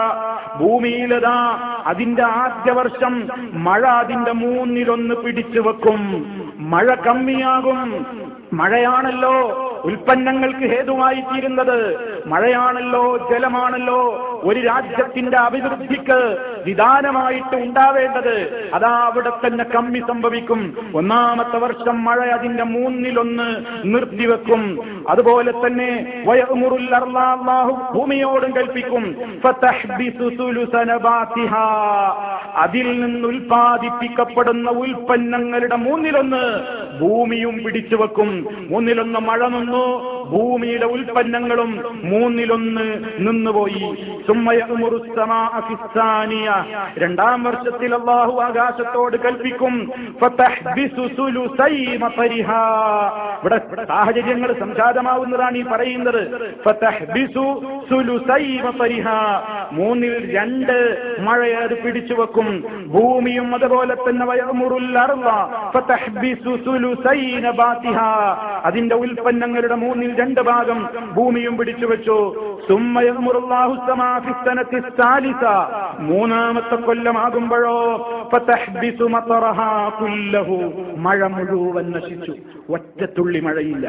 ഭൂമിയിലതാ അതിന്റെ ആദ്യ വർഷം മഴ അതിന്റെ മൂന്നിലൊന്ന് പിടിച്ചു വെക്കും മഴ കമ്മിയാകും മഴയാണല്ലോ ഉൽപ്പന്നങ്ങൾക്ക് ഹേതുവായി തീരുന്നത് മഴയാണല്ലോ ജലമാണല്ലോ ഒരു രാജ്യത്തിന്റെ അഭിവൃദ്ധിക്ക് വിധാനമായിട്ട് ഉണ്ടാവേണ്ടത് അതാ അവിടെ തന്നെ കമ്മി സംഭവിക്കും ഒന്നാമത്തെ വർഷം മഴ അതിന്റെ മൂന്നിലൊന്ന് നിർത്തിവെക്കും അതുപോലെ തന്നെ വയമുറുൽ അർള അല്ലാഹു ഭൂമിയോടും കൽപ്പിക്കും ഫതഹ്ബിസു സുലുസ നബാതിഹാ. അതിൽ നിന്ന് ഉൽപ്പാദിപ്പിക്കപ്പെടുന്ന ഉൽപ്പന്നങ്ങളുടെ മൂന്നിലൊന്ന് ഭൂമിയും പിടിച്ചു വെക്കും മൂന്നിലൊന്ന് മഴ നിന്നു ഭൂമിയുടെ ഉൽപ്പന്നങ്ങളും മൂന്നിലൊന്ന് നിന്നുപോയി സുമ്മയഅ്മുറു السماء في الثانية. രണ്ടാം വർഷത്തിൽ അള്ളാഹു ആകാശത്തോട് കൽപ്പിക്കും ഫതഹ്ബിസു സുലുസൈ മതരിഹാ. ഇവിടെ സാഹചര്യങ്ങൾ സംജാതമാവുന്നതാണ് ഈ പറയുന്നത് ഫതഹ്ബിസു സുലുസൈ മതരിഹാ. മൂന്നിൽ രണ്ട് മഴയെ അത് പിടിച്ചു വെക്കും ഭൂമിയും അതുപോലെ തന്നെ വയമുറുൽ അർള ഫതഹ്ബിസു സുലുസൈ നബാതിഹാ. അതിന്റെ ഉൽപ്പന്നങ്ങളുടെ മൂന്നിൽ രണ്ട് ഭാഗം ഭൂമിയും പിടിച്ചു വെച്ചു സുമ്മ യഅ്മുറുല്ലാഹു السماء في السنة الثالثة മൂന്നാമത്തെ കൊല്ലമാകുമ്പോഴോ ഫതഹ്ബിസു മതറഹാ കുല്ലഹു മഴ മുഴുവൻ നശിച്ചു ഒറ്റത്തുള്ളി മഴയില്ല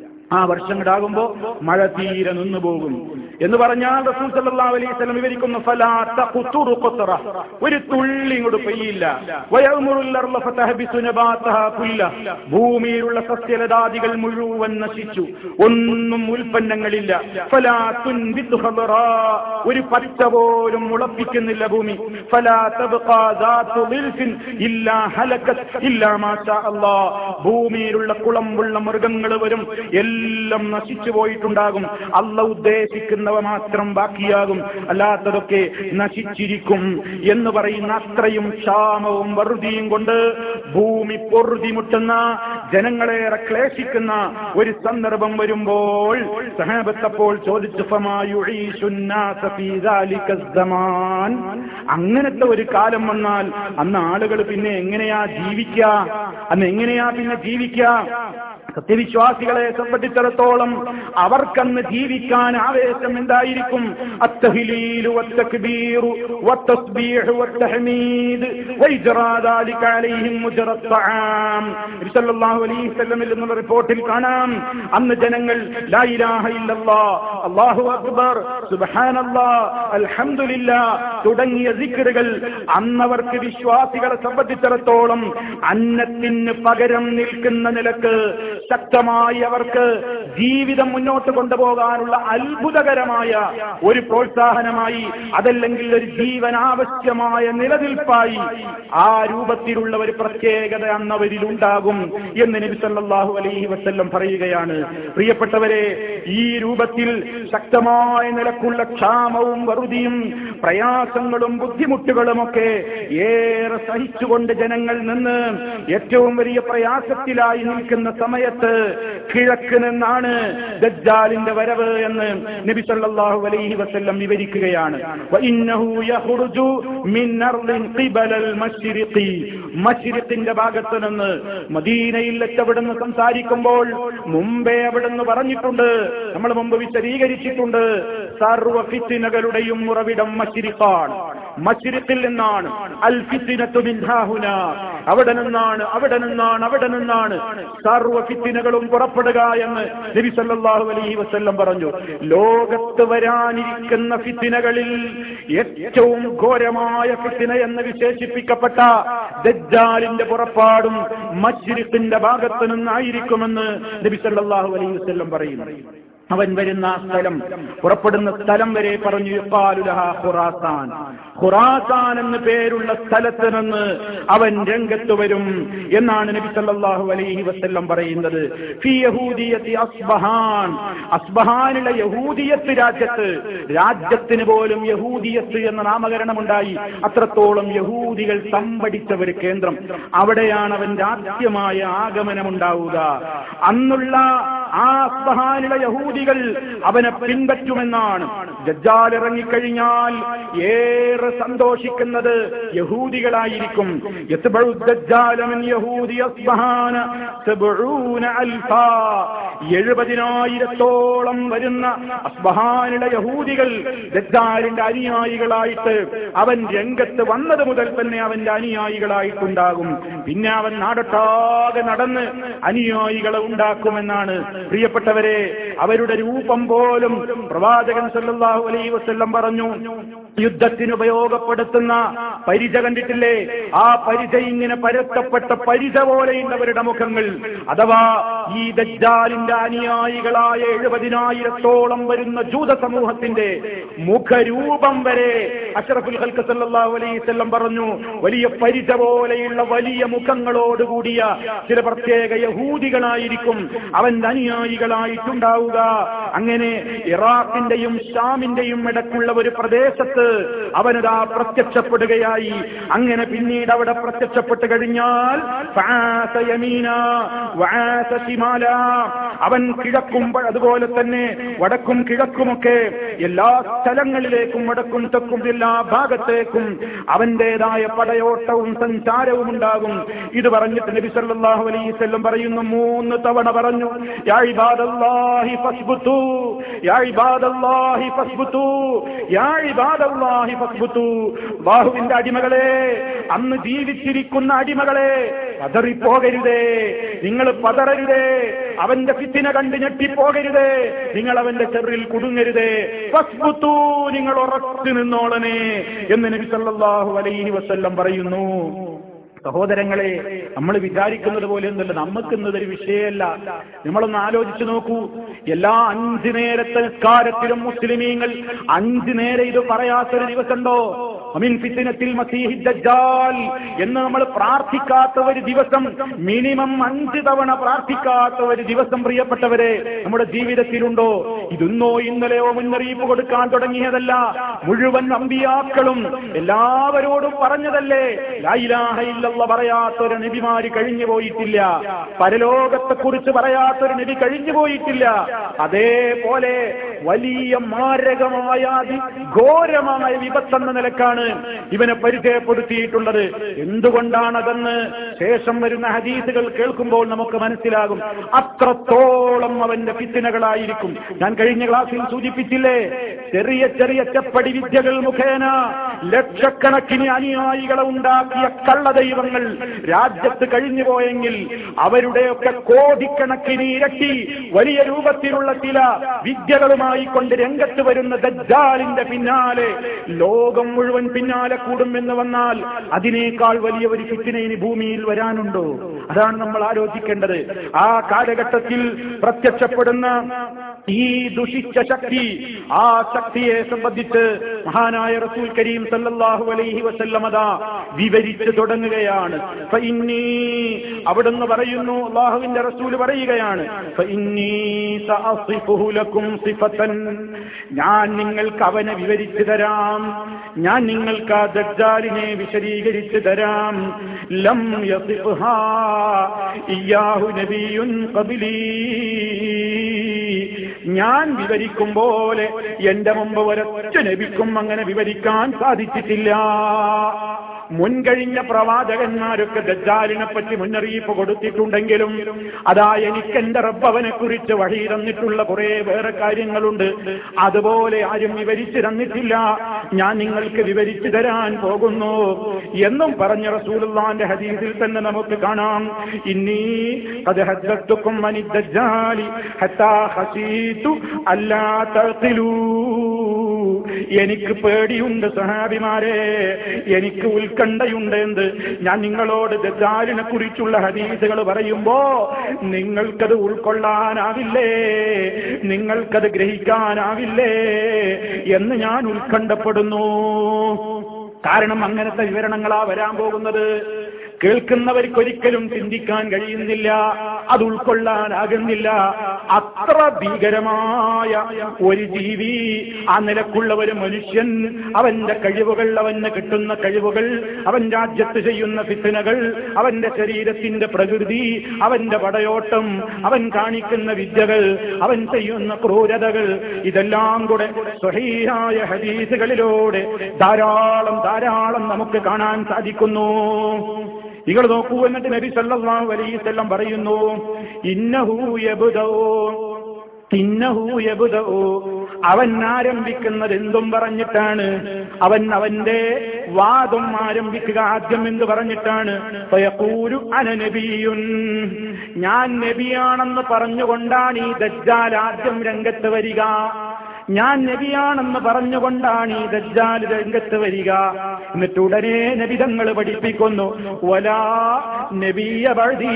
ആ വർഷങ്ങളാകുമ്പോ മഴ തീരെ നിന്നു പോകും എന്ന് പറഞ്ഞാൽ റസൂൽ സല്ലല്ലാഹു അലൈഹി വസല്ലം വിവരിക്കുന്നു ഫലാ തഖ്തുറു ഖത്ര ഒരു തുള്ളി ഇങ്ങോട്ട് പെയ്യില്ല വയമുറുൽ അർള ഫതഹ്ബിസു നബാതഹാ കുല്ല ഭൂമിയിലുള്ള സസ്യലതാദികൾ മുഴുവൻ നശിച്ചു ഒന്നും ഉൽപ്പന്നങ്ങളില്ല ഫലാ തുൻബിതു ഖദറാ ഒരു പച്ച പോലും മുളപ്പിക്കുന്നില്ല ഭൂമി ഫലാ തബ്ഖാ ദാതു ദിൽഫിൻ ഇല്ലാ ഹലകത് ഇല്ലാ മാ ഷാ അല്ലാഹ് ഭൂമിയിലുള്ള കുളമ്പുള്ള മൃഗങ്ങൾ വരും എല്ലാം നശിച്ചു പോയിട്ടുണ്ടാകും അല്ല ഉദ്ദേശിക്കുന്നവ മാത്രം ബാക്കിയാകും അല്ലാത്തതൊക്കെ നശിച്ചിരിക്കും എന്ന് പറയുന്ന അത്രയും ക്ഷാമവും വറുതിയും കൊണ്ട് ഭൂമി പൊറുതിമുട്ടുന്ന ജനങ്ങളേറെ ക്ലേശിക്കുന്ന ഒരു സന്ദർഭം വരുമ്പോൾ സഹാബത്തപ്പോൾ ചോദിച്ചു ഫമായുഈശുന്നാസ ഫീ ദാലിക الزمان. അങ്ങനത്തെ ഒരു കാലം വന്നാൽ അന്ന് ആളുകൾ പിന്നെ എങ്ങനെയാ ജീവിക്കുക അന്ന് എങ്ങനെയാ പിന്നെ ജീവിക്കുക സത്യവിശ്വാസികളെ സംബന്ധിച്ചിടത്തോളം അവർക്കന്ന് ജീവിക്കാൻ ആവേശം എന്തായിരിക്കും അത്തഹിലീലു വത്തക്ബീറു വത്തസ്ബീഹു വത്തഹ്മീദ് വൈജറാ ذلك عليهم مجرى الطعام നബി സല്ലല്ലാഹു അലൈഹി വസല്ലമിൽ നിന്നുള്ള റിപ്പോർട്ടിൽ കാണാം അന്ന് ജനങ്ങൾ ലാ ഇലാഹ ഇല്ലല്ലാഹ് അല്ലാഹു അക്ബർ സുബ്ഹാനല്ലാഹ് അൽഹംദുലില്ലാഹ് തുടങ്ങിയ സിക്റുകൾ അന്നവർക്ക് വിശ്വാസികളെ സംബന്ധിച്ചിടത്തോളം അന്നത്തിന് പകരം നിൽക്കുന്ന നിലക്ക് ശക്തമായി അവർക്ക് ജീവിതം മുന്നോട്ട് കൊണ്ടുപോകാനുള്ള അത്ഭുതകരമായ ഒരു പ്രോത്സാഹനമായി അതല്ലെങ്കിൽ ഒരു ജീവനാവശ്യമായ നിലനിൽപ്പായി ആ രൂപത്തിലുള്ള ഒരു പ്രത്യേകത അന്നവരിൽ ഉണ്ടാകും എന്ന് നബി സല്ലല്ലാഹു അലൈഹി വസല്ലം പറയുകയാണ് പ്രിയപ്പെട്ടവരെ ഈ രൂപത്തിൽ ശക്തമായ നിലക്കുള്ള ക്ഷാമവും വറുതിയും പ്രയാസങ്ങളും ബുദ്ധിമുട്ടുകളുമൊക്കെ ഏറെ സഹിച്ചുകൊണ്ട് ജനങ്ങൾ നിന്ന് ഏറ്റവും വലിയ പ്രയാസത്തിലായി നിൽക്കുന്ന സമയത്ത് കിഴക്ക് നിന്നാണ് ദജ്ജാലിന്റെ വരവ് എന്ന് നബി സല്ലല്ലാഹു അലൈഹി വസല്ലം വിവരിക്കുകയാണ് വഇന്നഹു യഖ്റുജു മിൻ അർളിൻ ഖിബലൽ മശ്രിഖി മശ്രിഖിന്റെ ഭാഗത്ത് നിന്ന് മദീനയിൽ എത്തവിടുന്ന് സംസാരിക്കുമ്പോൾ മുമ്പേ അവിടുന്ന് പറഞ്ഞിട്ടുണ്ട് നമ്മൾ മുമ്പ് വിശദീകരിച്ചിട്ടുണ്ട് സർവ ഫിത്തിനകളുടെയും ഉറവിടം മശ്രിഖാണ് മശ്രിഖിൽ നിന്നാണ് അൽ ഫിത്തിനത്തു മിൻ ഹാഹുന അവിടെ നിന്നാണ് അവിടെ നിന്നാണ് അവിടെ നിന്നാണ് സർവ ഫിത്തിനകളും പുറപ്പെടുക എന്ന് നബി സല്ലല്ലാഹു അലൈഹി വസല്ലം പറഞ്ഞു ലോകത്ത് വരാനിരിക്കുന്ന ഫിത്തിനകളിൽ ഏറ്റവും ഘോരമായ ഫിത്തിന എന്ന് വിശേഷിപ്പിക്കപ്പെട്ട ദജ്ജാലിന്റെ പുറപ്പാടും മസ്ജിദിന്റെ ഭാഗത്ത് നിന്നായിരിക്കുമെന്ന് നബി സല്ലല്ലാഹു അലൈഹി വസല്ലം പറയുന്നു അവൻ വരുന്ന സ്ഥലം പുറപ്പെടുന്ന സ്ഥലം വരെ പറഞ്ഞു യുക്കാലുലഹ ഖുറാസാൻ ഖുറാസാൻ എന്ന് പേരുള്ള സ്ഥലത്ത് നിന്ന് അവൻ രംഗത്ത് വരും എന്നാണ് നബി സല്ലല്ലാഹു അലൈഹി വസല്ലം പറയുന്നത് ഫി യഹൂദിയത്തി അസ്ബഹാൻ അസ്ബഹാനിലെ യഹൂദിയത്ത് രാജ്യത്ത് രാജ്യത്തിന് പോലും യഹൂദിയത്ത് എന്ന നാമകരണമുണ്ടായി അത്രത്തോളം യഹൂദികൾ തമ്പടിച്ച ഒരു കേന്ദ്രം അവിടെയാണ് അവന്റെ ആദ്യമായ ആഗമനമുണ്ടാവുക അന്നുള്ള ആ അസ്ബഹാനിലെ യഹൂദികൾ അവനെ പിൻപറ്റുമെന്നാണ് ജജ്ജാൽ ഇറങ്ങിക്കഴിഞ്ഞാൽ ഏറെ സന്തോഷിക്കുന്നത് യഹൂദികളായിരിക്കും യത്ബഉ الدجال من يهود أصبحان سبعون ألفا എഴുപതിനായിരത്തോളം വരുന്ന അസ്ബഹാനിലെ യഹൂദികൾ ദജ്ജാലിന്റെ അനുയായികളായിട്ട് അവൻ രംഗത്ത് വന്നത് മുതൽ തന്നെ അവന്റെ അനുയായികളായിട്ടുണ്ടാകും പിന്നെ അവൻ നാടൊട്ടാകെ നടന്ന് അനുയായികളെ ഉണ്ടാക്കുമെന്നാണ് പ്രിയപ്പെട്ടവരെ അവരുടെ രൂപം പോലും പ്രവാചകൻ സല്ലല്ലാഹു അലൈഹി വസല്ലം പറഞ്ഞു യുദ്ധത്തിന് ഉപയോഗപ്പെടുത്തുന്ന പരിച കണ്ടിട്ടില്ലേ ആ പരിച ഇങ്ങനെ പരത്തപ്പെട്ട പരിച പോലെയുള്ളവരുടെ മുഖങ്ങൾ അഥവാ ഈ ദജ്ജാലിന്റെ അനുയായികളായ എഴുപതിനായിരത്തോളം വരുന്ന ജൂത സമൂഹത്തിന്റെ മുഖരൂപം വരെ അഷറഫുൽ ഹൽക്ക് സല്ലല്ലാഹു അലൈഹി വസല്ലം പറഞ്ഞു വലിയ പരിച പോലെയുള്ള വലിയ മുഖങ്ങളോടുകൂടിയ ചില പ്രത്യേക യഹൂദികളായിരിക്കും അവന്റെ അനുയായികളായിട്ടുണ്ടാവുക അങ്ങനെ ഇറാഖിന്റെയും ഷാമിന്റെയും ഇടക്കുള്ള ഒരു പ്രദേശത്ത് അവനതാ പ്രത്യക്ഷപ്പെടുകയായി അങ്ങനെ പിന്നീട് അവിടെ പ്രത്യക്ഷപ്പെട്ട് കഴിഞ്ഞാൽ ഫആസ യമീന വആസ ശിമാല. അവൻ കിഴക്കും പ- അതുപോലെ തന്നെ വടക്കും കിഴക്കുമൊക്കെ എല്ലാ സ്ഥലങ്ങളിലേക്കും വടക്കും തെക്കും എല്ലാ ഭാഗത്തേക്കും അവന്റേതായ പടയോട്ടവും സഞ്ചാരവും ഉണ്ടാകും ഇത് പറഞ്ഞിട്ട് നബി സല്ലല്ലാഹു അലൈഹി വസല്ലം പറയുന്നു മൂന്ന് തവണ പറഞ്ഞു യാ ഇബാദല്ലാഹി ഫസ്ബുതു യാ ഇബാദല്ലാഹി ഫസ്ബുതു യാ ഇബാദല്ലാഹി ഫസ്ബുതു അല്ലാഹുവിന്റെ അടിമകളെ അന്ന് ജീവിച്ചിരിക്കുന്ന അടിമകളെ പതറിപ്പോകരുതേ നിങ്ങൾ പതറരുതേ അവന്റെ ഫിത്തിന കണ്ട് ഞെട്ടിപ്പോകരുതേ നിങ്ങൾ അവന്റെ ചെറിൽ കുടുങ്ങരുതേ ഫസ്ബുതു നിങ്ങൾ ഉറച്ചു നിന്നോളനെ എന്ന് നബി സല്ലല്ലാഹു അലൈഹി വസല്ലം പറയുന്നു സഹോദരങ്ങളെ നമ്മൾ വിചാരിക്കുന്നത് പോലെ ഒന്നുമല്ല നമുക്കിന്നതൊരു വിഷയമല്ല നമ്മളൊന്ന് ആലോചിച്ചു നോക്കൂ എല്ലാ അഞ്ചു നേരത്തെ നിസ്കാരത്തിലും മുസ്ലിമീങ്ങൾ അഞ്ചു നേരെ ഇത് പറയാത്തൊരു ദിവസമുണ്ടോ അമീൻ ഫിത്തിനത്തിൽ മസീഹി ദജ്ജാൽ എന്ന് നമ്മൾ പ്രാർത്ഥിക്കാത്ത ഒരു ദിവസം മിനിമം അഞ്ച് തവണ പ്രാർത്ഥിക്കാത്ത ഒരു ദിവസം പ്രിയപ്പെട്ടവരെ നമ്മുടെ ജീവിതത്തിലുണ്ടോ ഇതൊന്നോ ഇന്നലെയോ മുന്നറിയിപ്പ് കൊടുക്കാൻ തുടങ്ങിയതല്ല മുഴുവൻ അമ്പിയാക്കളും എല്ലാവരോടും പറഞ്ഞതല്ലേ ലാ ഇലാഹ ഇല്ലല്ലാഹ് പറയാത്തൊരു നബിമാര് കഴിഞ്ഞു പോയിട്ടില്ല പരലോകത്തെ കുറിച്ച് പറയാത്തൊരു നബി കഴിഞ്ഞു പോയിട്ടില്ല അതേപോലെ വലിയ മാരകമായ ഘോരമായ വിപത്തെന്ന നിലക്കാണ് ഇവനെ പരിചയപ്പെടുത്തിയിട്ടുള്ളത് എന്തുകൊണ്ടാണതെന്ന് ശേഷം വരുന്ന ഹദീസുകൾ കേൾക്കുമ്പോൾ നമുക്ക് മനസ്സിലാകും അത്രത്തോളം അവന്റെ ഫിത്തിനകളായിരിക്കും ഞാൻ കഴിഞ്ഞ ക്ലാസ്സിൽ സൂചിപ്പിച്ചില്ലേ ചെറിയ ചെറിയ ചെപ്പടി വിദ്യകൾ മുഖേന ലക്ഷക്കണക്കിന് അനുയായികളെ ഉണ്ടാക്കിയ കള്ളദൈവങ്ങൾ രാജ്യത്ത് കഴിഞ്ഞുപോയെങ്കിൽ അവരുടെയൊക്കെ കോടിക്കണക്കിന് ഇരട്ടി വലിയ രൂപത്തിലുള്ള ചില വിദ്യകളുമായി കൊണ്ട് രംഗത്ത് വരുന്ന ദജ്ജാലിന്റെ പിന്നാലെ ലോകം മുഴുവൻ പിന്നാലെ കൂടുമെന്ന് വന്നാൽ അതിനേക്കാൾ വലിയ ഒരു ഫിത്തിന ഇനി ഭൂമിയിൽ വരാനുണ്ടോ അതാണ് നമ്മൾ ആലോചിക്കേണ്ടത് ആ കാലഘട്ടത്തിൽ പ്രത്യക്ഷപ്പെടുന്ന ഈ ദുഷിച്ച ശക്തി ആ ശക്തിയെ സംബന്ധിച്ച് മഹാനായ റസൂൽ കരീം സല്ലല്ലാഹു അലൈഹി വസല്ലമത വിവരിച്ചു തുടങ്ങുകയാണ് ഫഇന്നീ അവിടുന്ന് പറയുന്നു അള്ളാഹുവിന്റെ റസൂൽ പറയുകയാണ് ഫഇന്നീ സഅസിഫുഹു ലക്കും സിഫതൻ ഞാൻ നിങ്ങൾക്ക് അവനെ വിവരിച്ചു തരാം ഞാൻ നിങ്ങൾക്ക് ആ ദജ്ജാലിനെ വിശദീകരിച്ചു തരാം ലം യസിഫ്ഹാ ഇയ്യാഹു നബിയുൻ ഖബലീ ഞാൻ വിവരിക്കും പോലെ എന്റെ മുമ്പ് ഒരൊറ്റ നബിക്കും അങ്ങനെ വിവരിക്കാൻ സാധിച്ചിട്ടില്ല മുൻകഴിഞ്ഞ പ്രവാചകന്മാരൊക്കെ ദജ്ജാലിനെ പറ്റി മുന്നറിയിപ്പ് കൊടുത്തിട്ടുണ്ടെങ്കിലും അതാ എനിക്ക് എന്റെ റബ്ബവനെ കുറിച്ച് വഴി തന്നിട്ടുള്ള കുറെ വേറെ കാര്യങ്ങളുണ്ട് അതുപോലെ ആരും വിവരിച്ചു തന്നിട്ടില്ല ഞാൻ നിങ്ങൾക്ക് വിവരിച്ചു തരാൻ പോകുന്നു എന്നും പറഞ്ഞ റസൂലുള്ളാന്റെ ഹദീസിൽ തന്നെ നമുക്ക് കാണാം ഇന്നീ അത് ഹദ്ദത്തുക്കും അനിദ്ദജ്ജാലി ഹത്താ ഖശീതു അല്ലാ തഖിലൂ എനിക്ക് പേടിയുണ്ട് സഹാബിമാരെ എനിക്ക് ഉത്കണ്ഠയുണ്ട് എന്ത് ഞാൻ നിങ്ങളോട് ദജാലിനെ കുറിച്ചുള്ള ഹദീസുകൾ പറയുമ്പോ നിങ്ങൾക്കത് ഉൾക്കൊള്ളാനാവില്ലേ നിങ്ങൾക്കത് ഗ്രഹിക്കാനാവില്ലേ എന്ന് ഞാൻ ഉത്കണ്ഠപ്പെടുന്നു കാരണം അങ്ങനത്തെ വിവരണങ്ങളാ വരാൻ പോകുന്നത് കേൾക്കുന്നവർക്കൊരിക്കലും ചിന്തിക്കാൻ കഴിയുന്നില്ല അത് ഉൾക്കൊള്ളാനാകുന്നില്ല അത്ര ഭീകരമായ ഒരു ജീവി ആ നിലക്കുള്ള ഒരു മനുഷ്യൻ അവന്റെ കഴിവുകൾ അവന് കിട്ടുന്ന കഴിവുകൾ അവൻ രാജ്യത്ത് ചെയ്യുന്ന ഫിത്തനകൾ അവന്റെ ശരീരത്തിന്റെ പ്രകൃതി അവന്റെ പടയോട്ടം അവൻ കാണിക്കുന്ന വിദ്യകൾ അവൻ ചെയ്യുന്ന ക്രൂരതകൾ ഇതെല്ലാം കൂടെ സ്വഹീഹായ ഹദീസുകളിലൂടെ ധാരാളം ധാരാളം നമുക്ക് കാണാൻ സാധിക്കുന്നു നിങ്ങൾ നോക്കൂ എന്നിട്ട് നബി സല്ലല്ലാഹു അലൈഹി വസല്ലം പറയുന്നു ഇന്നഹു യബ്ദഉ ഇന്നഹു യബ്ദഉ അവൻ ആരംഭിക്കുന്നത് എന്തും പറഞ്ഞിട്ടാണ് അവൻ അവന്റെ വാദം ആരംഭിക്കുക ആദ്യം എന്ന് പറഞ്ഞിട്ടാണ് ഫയഖൂലു അന നബിയുൻ ഞാൻ നബിയാണെന്ന് പറഞ്ഞുകൊണ്ടാണ് ഈ ദജ്ജാൽ ആദ്യം രംഗത്ത് വരിക ഞാൻ നബിയാണെന്ന് പറഞ്ഞുകൊണ്ടാണ് ഈ ദജ്ജാൽ രംഗത്ത് വരിക എന്നിട്ട് ഉടനെ നബിതങ്ങൾ പഠിപ്പിക്കുന്നു വലാ നബിയ ബഴി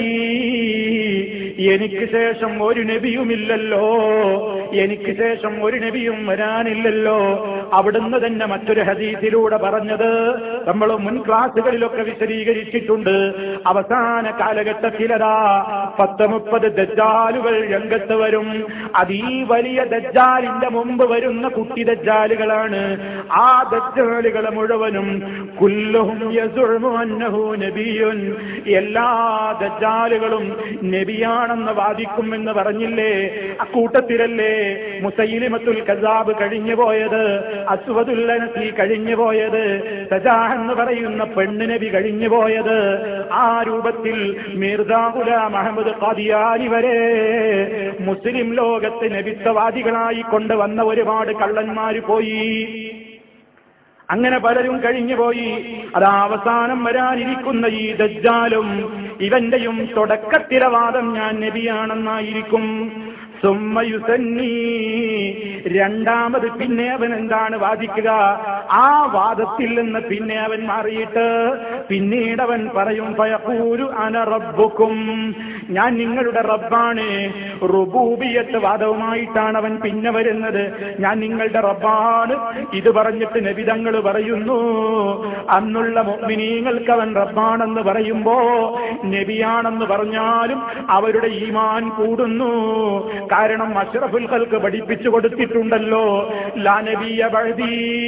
എനിക്ക് ശേഷം ഒരു നബിയുമില്ലല്ലോ എനിക്ക് ശേഷം ഒരു നബിയും വരാനില്ലല്ലോ അവിടുന്ന് തന്നെ മറ്റൊരു ഹദീസിലൂടെ പറഞ്ഞത് നമ്മൾ മുൻ ക്ലാസുകളിലൊക്കെ വിശദീകരിച്ചിട്ടുണ്ട് അവസാന കാലഘട്ടത്തിലതാ പത്ത് മുപ്പത് ദജ്ജാലുകൾ രംഗത്ത് വരും അത് ഈ വലിയ ദജ്ജാലിന്റെ മുമ്പ് വരുന്ന കുട്ടി ദജ്ജാലുകളാണ് ആ ദജ്ജാലുകളെ മുഴുവനും കുല്ലുഹും യസുഉമു അന്നഹു നബിയുൻ എല്ലാ ദജ്ജാലുകളും നബിയാണെന്ന് വാദിക്കുമെന്ന് പറഞ്ഞില്ലേ അക്കൂട്ടത്തിലല്ലേ മുസൈലിമത്തുൽ കസാബ് കഴിഞ്ഞു പോയത് അസ്വദുല്ലനസി കഴിഞ്ഞു പോയത് സജാ എന്ന് പറയുന്ന പെണ്ണ് നബി കഴിഞ്ഞു പോയത് ആ രൂപത്തിൽ മിർദാ ഗുലാം അഹമ്മദ് ഖാദിയാനി വരെ മുസ്ലിം ലോകത്ത് നബിത്വവാദികളായി കൊണ്ടുവന്ന ഒരുപാട് കള്ളന്മാര് പോയി അങ്ങനെ പലരും കഴിഞ്ഞുപോയി അത് അവസാനം വരാനിരിക്കുന്ന ഈ ദജ്ജാലും ഇവന്റെയും തുടക്കത്തിലെ വാദം ഞാൻ നബിയാണെന്നായിരിക്കും സുമ്മയുസന്നീ രണ്ടാമത് പിന്നെ അവൻ എന്താണ് വാദിക്കുക ആ വാദത്തിൽ നിന്ന് പിന്നെ അവൻ മാറിയിട്ട് പിന്നീട് അവൻ പറയും പയക്കൂരു അന റബ്ബുക്കും ഞാൻ നിങ്ങളുടെ റബ്ബാണ് റുബൂബിയത്ത് വാദവുമായിട്ടാണ് അവൻ പിന്നെ വരുന്നത് ഞാൻ നിങ്ങളുടെ റബ്ബാണ് ഇത് പറഞ്ഞിട്ട് നബിതങ്ങൾ പറയുന്നു അന്നുള്ള മുഅ്മിനീങ്ങൾക്ക് അവൻ റബ്ബാണെന്ന് പറയുമ്പോ നബിയാണെന്ന് പറഞ്ഞാലും അവരുടെ ഈമാൻ കൂടുന്നു കാരണം അഷ്റഫുൽ ഖൽക്ക് പഠിപ്പിച്ചു കൊടുത്തിട്ടുണ്ടല്ലോ ലാ നബിയ ബഅദീ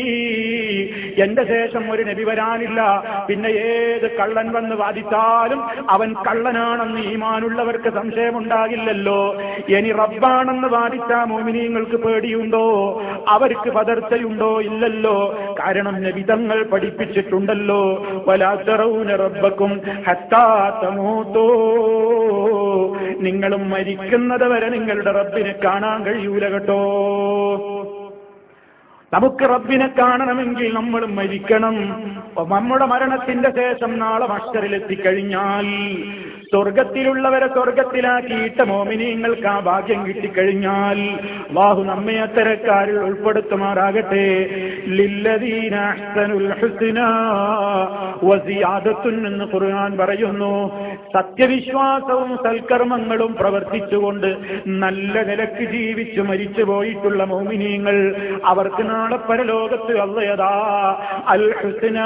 എന്റെ ശേഷം ഒരു നബി വരാനില്ല പിന്നെ ഏത് കള്ളൻ വന്ന് വാദിച്ചാലും അവൻ കള്ളനാണെന്ന് ഈമാനുള്ളവർക്ക് സംശയമുണ്ടാകില്ലല്ലോ ഇനി റബ്ബാണെന്ന് വാദിച്ച മോമിനിയങ്ങൾക്ക് പേടിയുണ്ടോ അവർക്ക് പതർച്ചയുണ്ടോ ഇല്ലല്ലോ കാരണം നബിതങ്ങൾ പഠിപ്പിച്ചിട്ടുണ്ടല്ലോ വലാത്തറൂന റബ്ബക്കും ഹത്താത്തമൂത്തോ നിങ്ങളും മരിക്കുന്നത് വരെ നിങ്ങളുടെ റബ്ബിനെ കാണാൻ കഴിയൂല കേട്ടോ നമുക്ക് റബ്ബിനെ കാണണമെങ്കിൽ നമ്മൾ മരിക്കണം നമ്മുടെ മരണത്തിന്റെ ശേഷം നാളെ മഷറിലെത്തിക്കഴിഞ്ഞാൽ സ്വർഗത്തിലുള്ളവരെ സ്വർഗത്തിലാക്കിയിട്ട് മോമിനിയങ്ങൾക്ക് ആ ഭാഗ്യം കിട്ടിക്കഴിഞ്ഞാൽ അള്ളാഹു നമ്മെ അത്തരക്കാരിൽ ഉൾപ്പെടുത്തുമാറാകട്ടെ ലില്ലദീന അഹ്സനുൽ ഹുസ്നാ വസിയാദത്തുൻ എന്ന് ഖുർആൻ പറയുന്നു സത്യവിശ്വാസവും സൽക്കർമ്മങ്ങളും പ്രവർത്തിച്ചുകൊണ്ട് നല്ല നിലക്ക് ജീവിച്ചു മരിച്ചു പോയിട്ടുള്ള മോമിനിയങ്ങൾ അവർക്ക് നാളെ പരലോകത്ത് അല്ലയതാ അൽ ഹുസ്ന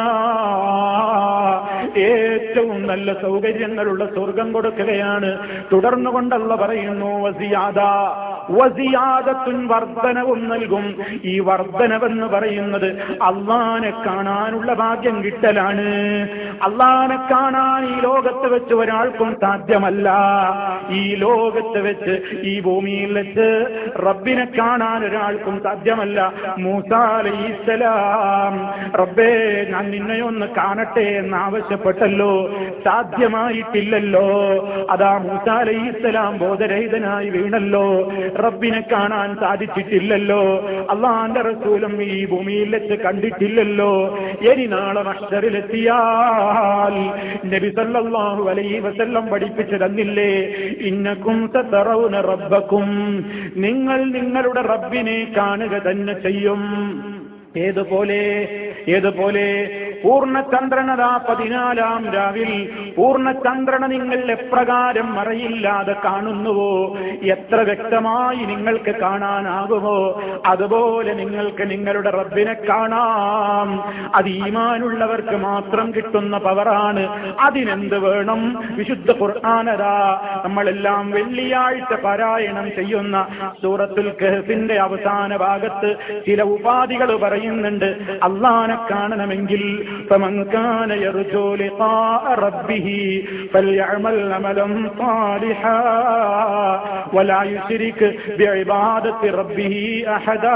ഏറ്റവും നല്ല സൗകര്യങ്ങളുള്ള സ്വർഗം കൊടുക്കുകയാണ് തുടർന്നു കൊണ്ടല്ല പറയുന്നു വസിയാദ വസിയാദത്തുൻ വർധനവും നൽകും ഈ വർധനവെന്ന് പറയുന്നത് അള്ളാനെ കാണാനുള്ള ഭാഗ്യം കിട്ടലാണ് അള്ളാനെ കാണാൻ ഈ ലോകത്ത് വെച്ച് ഒരാൾക്കും സാധ്യമല്ല ഈ ലോകത്ത് വെച്ച് ഈ ഭൂമിയിൽ വെച്ച് റബ്ബിനെ കാണാൻ ഒരാൾക്കും സാധ്യമല്ല മൂസാലൈസലാം റബ്ബേ ഞാൻ നിന്നെയൊന്ന് കാണട്ടെ എന്ന് ആവശ്യപ്പെട്ടല്ലോ സാധ്യമായിട്ടില്ലല്ലോ അതാ മൂസാലൈസലാം ബോധരഹിതനായി വീണല്ലോ റബ്ബിനെ കാണാൻ സാധിച്ചിട്ടില്ലല്ലോ അള്ളാന്റെ റസൂലും ഈ ഭൂമിയിൽ വെച്ച് കണ്ടിട്ടില്ലല്ലോ ഇനി നാളെ മഷറിലെത്തിയാൽ നബി സല്ലല്ലാഹു അലൈഹി വസല്ലം പഠിപ്പിച്ചു തന്നില്ലേ ഇന്നക്കും തറവുന റബ്ബക്കും നിങ്ങൾ നിങ്ങളുടെ റബ്ബിനെ കാണുക തന്നെ ചെയ്യും ഏതുപോലെ ഏതുപോലെ പൂർണ്ണചന്ദ്രനതാ പതിനാലാം രാവിൽ പൂർണ്ണചന്ദ്രന നിങ്ങൾ എപ്രകാരം മറയില്ലാതെ കാണുന്നുവോ എത്ര വ്യക്തമായി നിങ്ങൾക്ക് കാണാനാകുമോ അതുപോലെ നിങ്ങൾക്ക് നിങ്ങളുടെ റബ്ബിനെ കാണാം അത് ഈമാനുള്ളവർക്ക് മാത്രം കിട്ടുന്ന പവറാണ് അതിനെന്ത് വേണം വിശുദ്ധ ഖുർആാനതാ നമ്മളെല്ലാം വെള്ളിയാഴ്ച പാരായണം ചെയ്യുന്ന സൂറത്തുൽ കഹഫിന്റെ അവസാന ഭാഗത്ത് ചില ഉപാധികൾ പറയുന്നുണ്ട് അള്ളാനെ കാണണമെങ്കിൽ فمن كان يرجو لقاء ربه فليعمل عملا صالحا ولا يشرك بعبادة ربه أحدا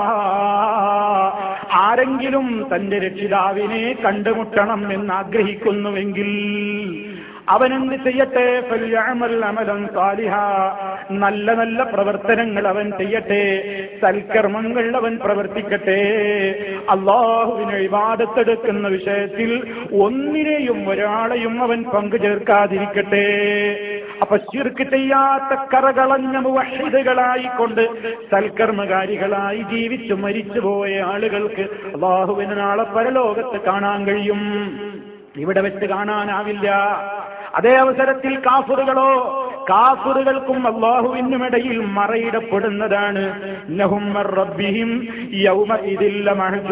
ആരെങ്കിലും തന്റെ രക്ഷിതാവിനെ കണ്ടുമുട്ടണം എന്ന് ആഗ്രഹിക്കുന്നുവെങ്കിൽ അവനെന്ത് ചെയ്യട്ടെ ഫല്യഅമൽ അമലൻ സാലിഹ നല്ല നല്ല പ്രവർത്തനങ്ങൾ അവൻ ചെയ്യട്ടെ സൽക്കർമ്മങ്ങൾ അവൻ പ്രവർത്തിക്കട്ടെ അള്ളാഹുവിനെ വിവാദത്തെടുക്കുന്ന വിഷയത്തിൽ ഒന്നിനെയും ഒരാളെയും അവൻ പങ്കു ചേർക്കാതിരിക്കട്ടെ അപ്പൊ ശിർക്ക് ചെയ്യാത്ത കറകളഞ്ഞ മുവഹിദുകളായിക്കൊണ്ട് സൽക്കർമ്മകാരികളായി ജീവിച്ചു മരിച്ചുപോയ ആളുകൾക്ക് അള്ളാഹുവിന് നാളെ പരലോകത്ത് കാണാൻ കഴിയും ഇവിടെ വെച്ച് കാണാനാവില്ല അതേ അവസരത്തിൽ കാഫുറുകളോ കാഫുറുകൾക്കും അള്ളാഹുവിനുമിടയിൽ മറയിടപ്പെടുന്നതാണ് നഹും റബ്ബിഹിം യൗമ ഇതില്ല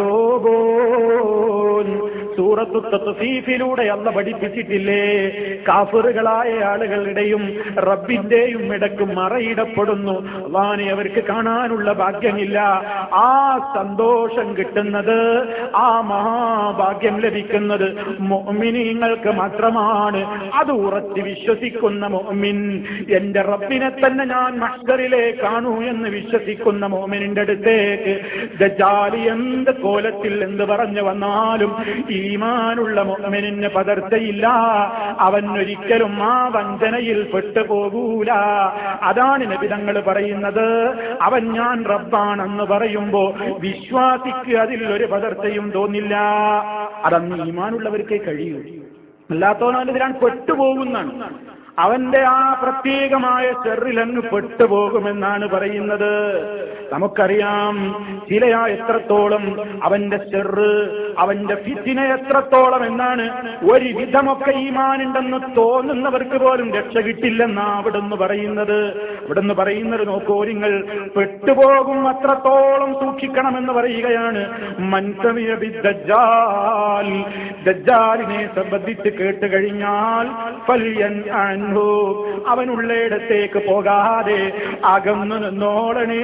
മഹജോബോൻ സൂറത്തു തത്സീഫിലൂടെ അല്ല പഠിപ്പിച്ചിട്ടില്ലേ കാഫറുകളായ ആളുകളുടെയും റബ്ബിന്റെയും ഇടക്ക് മറയിടപ്പെടുന്നു അള്ളാനെ അവർക്ക് കാണാനുള്ള ഭാഗ്യമില്ല ആ സന്തോഷം കിട്ടുന്നത് ആ മഹാഭാഗ്യം ലഭിക്കുന്നത് മൊമിനിങ്ങൾക്ക് മാത്രമാണ് അത് ഉറച്ച് വിശ്വസിക്കുന്ന മോമിൻ എന്റെ റബ്ബിനെ തന്നെ ഞാൻ മഷ്കറിലെ കാണൂ എന്ന് വിശ്വസിക്കുന്ന മോമിനിന്റെ അടുത്തേക്ക് ദജാലി എന്ത് കോലത്തിൽ എന്ത് പറഞ്ഞു വന്നാലും ഈമാനുള്ള മോമിനിന് പതർച്ചയില്ല അവൻ ഒരിക്കലും ആ വഞ്ചനയിൽ പെട്ടുപോകൂല അതാണ് നബിതങ്ങൾ പറയുന്നത് അവൻ ഞാൻ റബ്ബാണെന്ന് പറയുമ്പോ വിശ്വാസിക്ക് അതിൽ ഒരു പതർച്ചയും തോന്നില്ല അതന്ന് ഈമാനുള്ളവർക്കേ കഴിയൂ അല്ലാത്തവനവൻ ഇതിലാണ് പെട്ടുപോകുന്നാണ് അവന്റെ ആ പ്രത്യേകമായ ചെറിൽ അങ്ങ് പെട്ടുപോകുമെന്നാണ് പറയുന്നത് നമുക്കറിയാം ചിലയാ എത്രത്തോളം അവന്റെ ചെറ് അവന്റെ ഫിറ്റിനെ എത്രത്തോളം എന്നാണ് ഒരു വിധമൊക്കെ ഈമാനുണ്ടെന്ന് തോന്നുന്നവർക്ക് പോലും രക്ഷ കിട്ടില്ലെന്നാ അവിടുന്ന് പറയുന്നത് അവിടുന്ന് പറയുന്നത് നോക്കൂ നിങ്ങൾ പെട്ടുപോകും അത്രത്തോളം സൂക്ഷിക്കണമെന്ന് പറയുകയാണ് മൻസമിയ ദജ്ജാൽ ദജ്ജാലിനെ സംബന്ധിച്ച് കേട്ട് കഴിഞ്ഞാൽ ഫല്യൻ അൻഹു അവനുള്ളയിടത്തേക്ക് പോകാതെ അകന്നു നിന്നോളണേ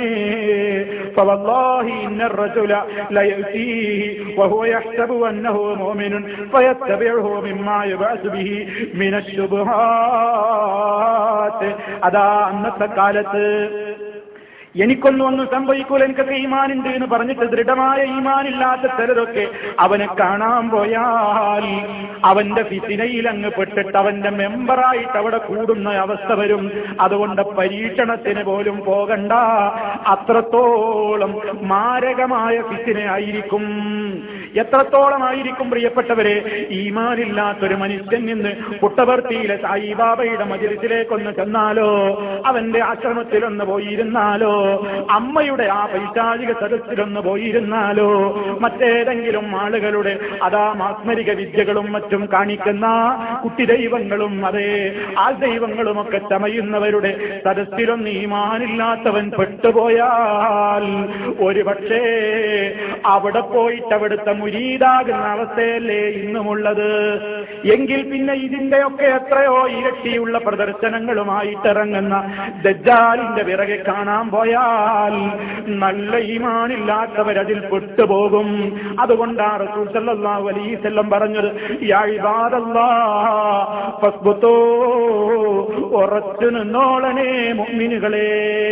فوالله إن الرجل ليأتيه وهو يحسب أنه مؤمن فيتبعه مما يبعث به من الشبهات അതാ അന്നത്തെ കാലത്ത് എനിക്കൊന്നും ഒന്നും സംഭവിക്കൂല എനിക്കൊക്കെ ഈമാനുണ്ട് എന്ന് പറഞ്ഞിട്ട് ദൃഢമായ ഈമാനില്ലാത്ത ചിലരൊക്കെ അവനെ കാണാൻ പോയാൽ അവന്റെ ഫിസിനയിൽ അങ്ങ് പെട്ടിട്ട് അവന്റെ മെമ്പറായിട്ട് അവിടെ കൂടുന്ന അവസ്ഥ വരും അതുകൊണ്ട് പരീക്ഷണത്തിന് പോലും പോകണ്ട അത്രത്തോളം മാരകമായ ഫിസിനെ ആയിരിക്കും എത്രത്തോളമായിരിക്കും പ്രിയപ്പെട്ടവരെ ഈമാനില്ലാത്തൊരു മനുഷ്യൻ നിന്ന് പുട്ടവർത്തിയിലെ സായിബാബയുടെ മജിലിസിലേക്കൊന്ന് ചെന്നാലോ അവന്റെ ആശ്രമത്തിലൊന്ന് പോയിരുന്നാലോ അമ്മയുടെ ആ പൈശാചിക സദസ്സിലൊന്ന് പോയിരുന്നാലോ മറ്റേതെങ്കിലും ആളുകളുടെ അതാ മാസ്മരിക വിദ്യകളും മറ്റും കാണിക്കുന്ന കുട്ടി ദൈവങ്ങളും അതേ ആ ദൈവങ്ങളുമൊക്കെ ചമയുന്നവരുടെ സദസ്സിലൊന്ന് ഈമാനില്ലാത്തവൻ പെട്ടുപോയാൽ ഒരു പക്ഷേ അവിടെ പോയിട്ട് അവിടുത്തെ മുരീതാകുന്ന അവസ്ഥയല്ലേ ഇന്നുമുള്ളത് എങ്കിൽ പിന്നെ ഇതിന്റെയൊക്കെ എത്രയോ ഇരട്ടിയുള്ള പ്രദർശനങ്ങളുമായിട്ട് ഇറങ്ങുന്ന ദജ്ജാലിന്റെ പിറകെ കാണാൻ പോയാൽ നല്ല ഈമാനില്ലാത്തവരതിൽ പെട്ടുപോകും അതുകൊണ്ടാണ് റസൂൽ സല്ലല്ലാഹു അലൈഹി വസല്ലം പറഞ്ഞത് യാ ഇബാദല്ലാഹ് ഫസ്ബുതൂ ഉറച്ചു നിന്നോളനെ മുഅ്മിനുകളെ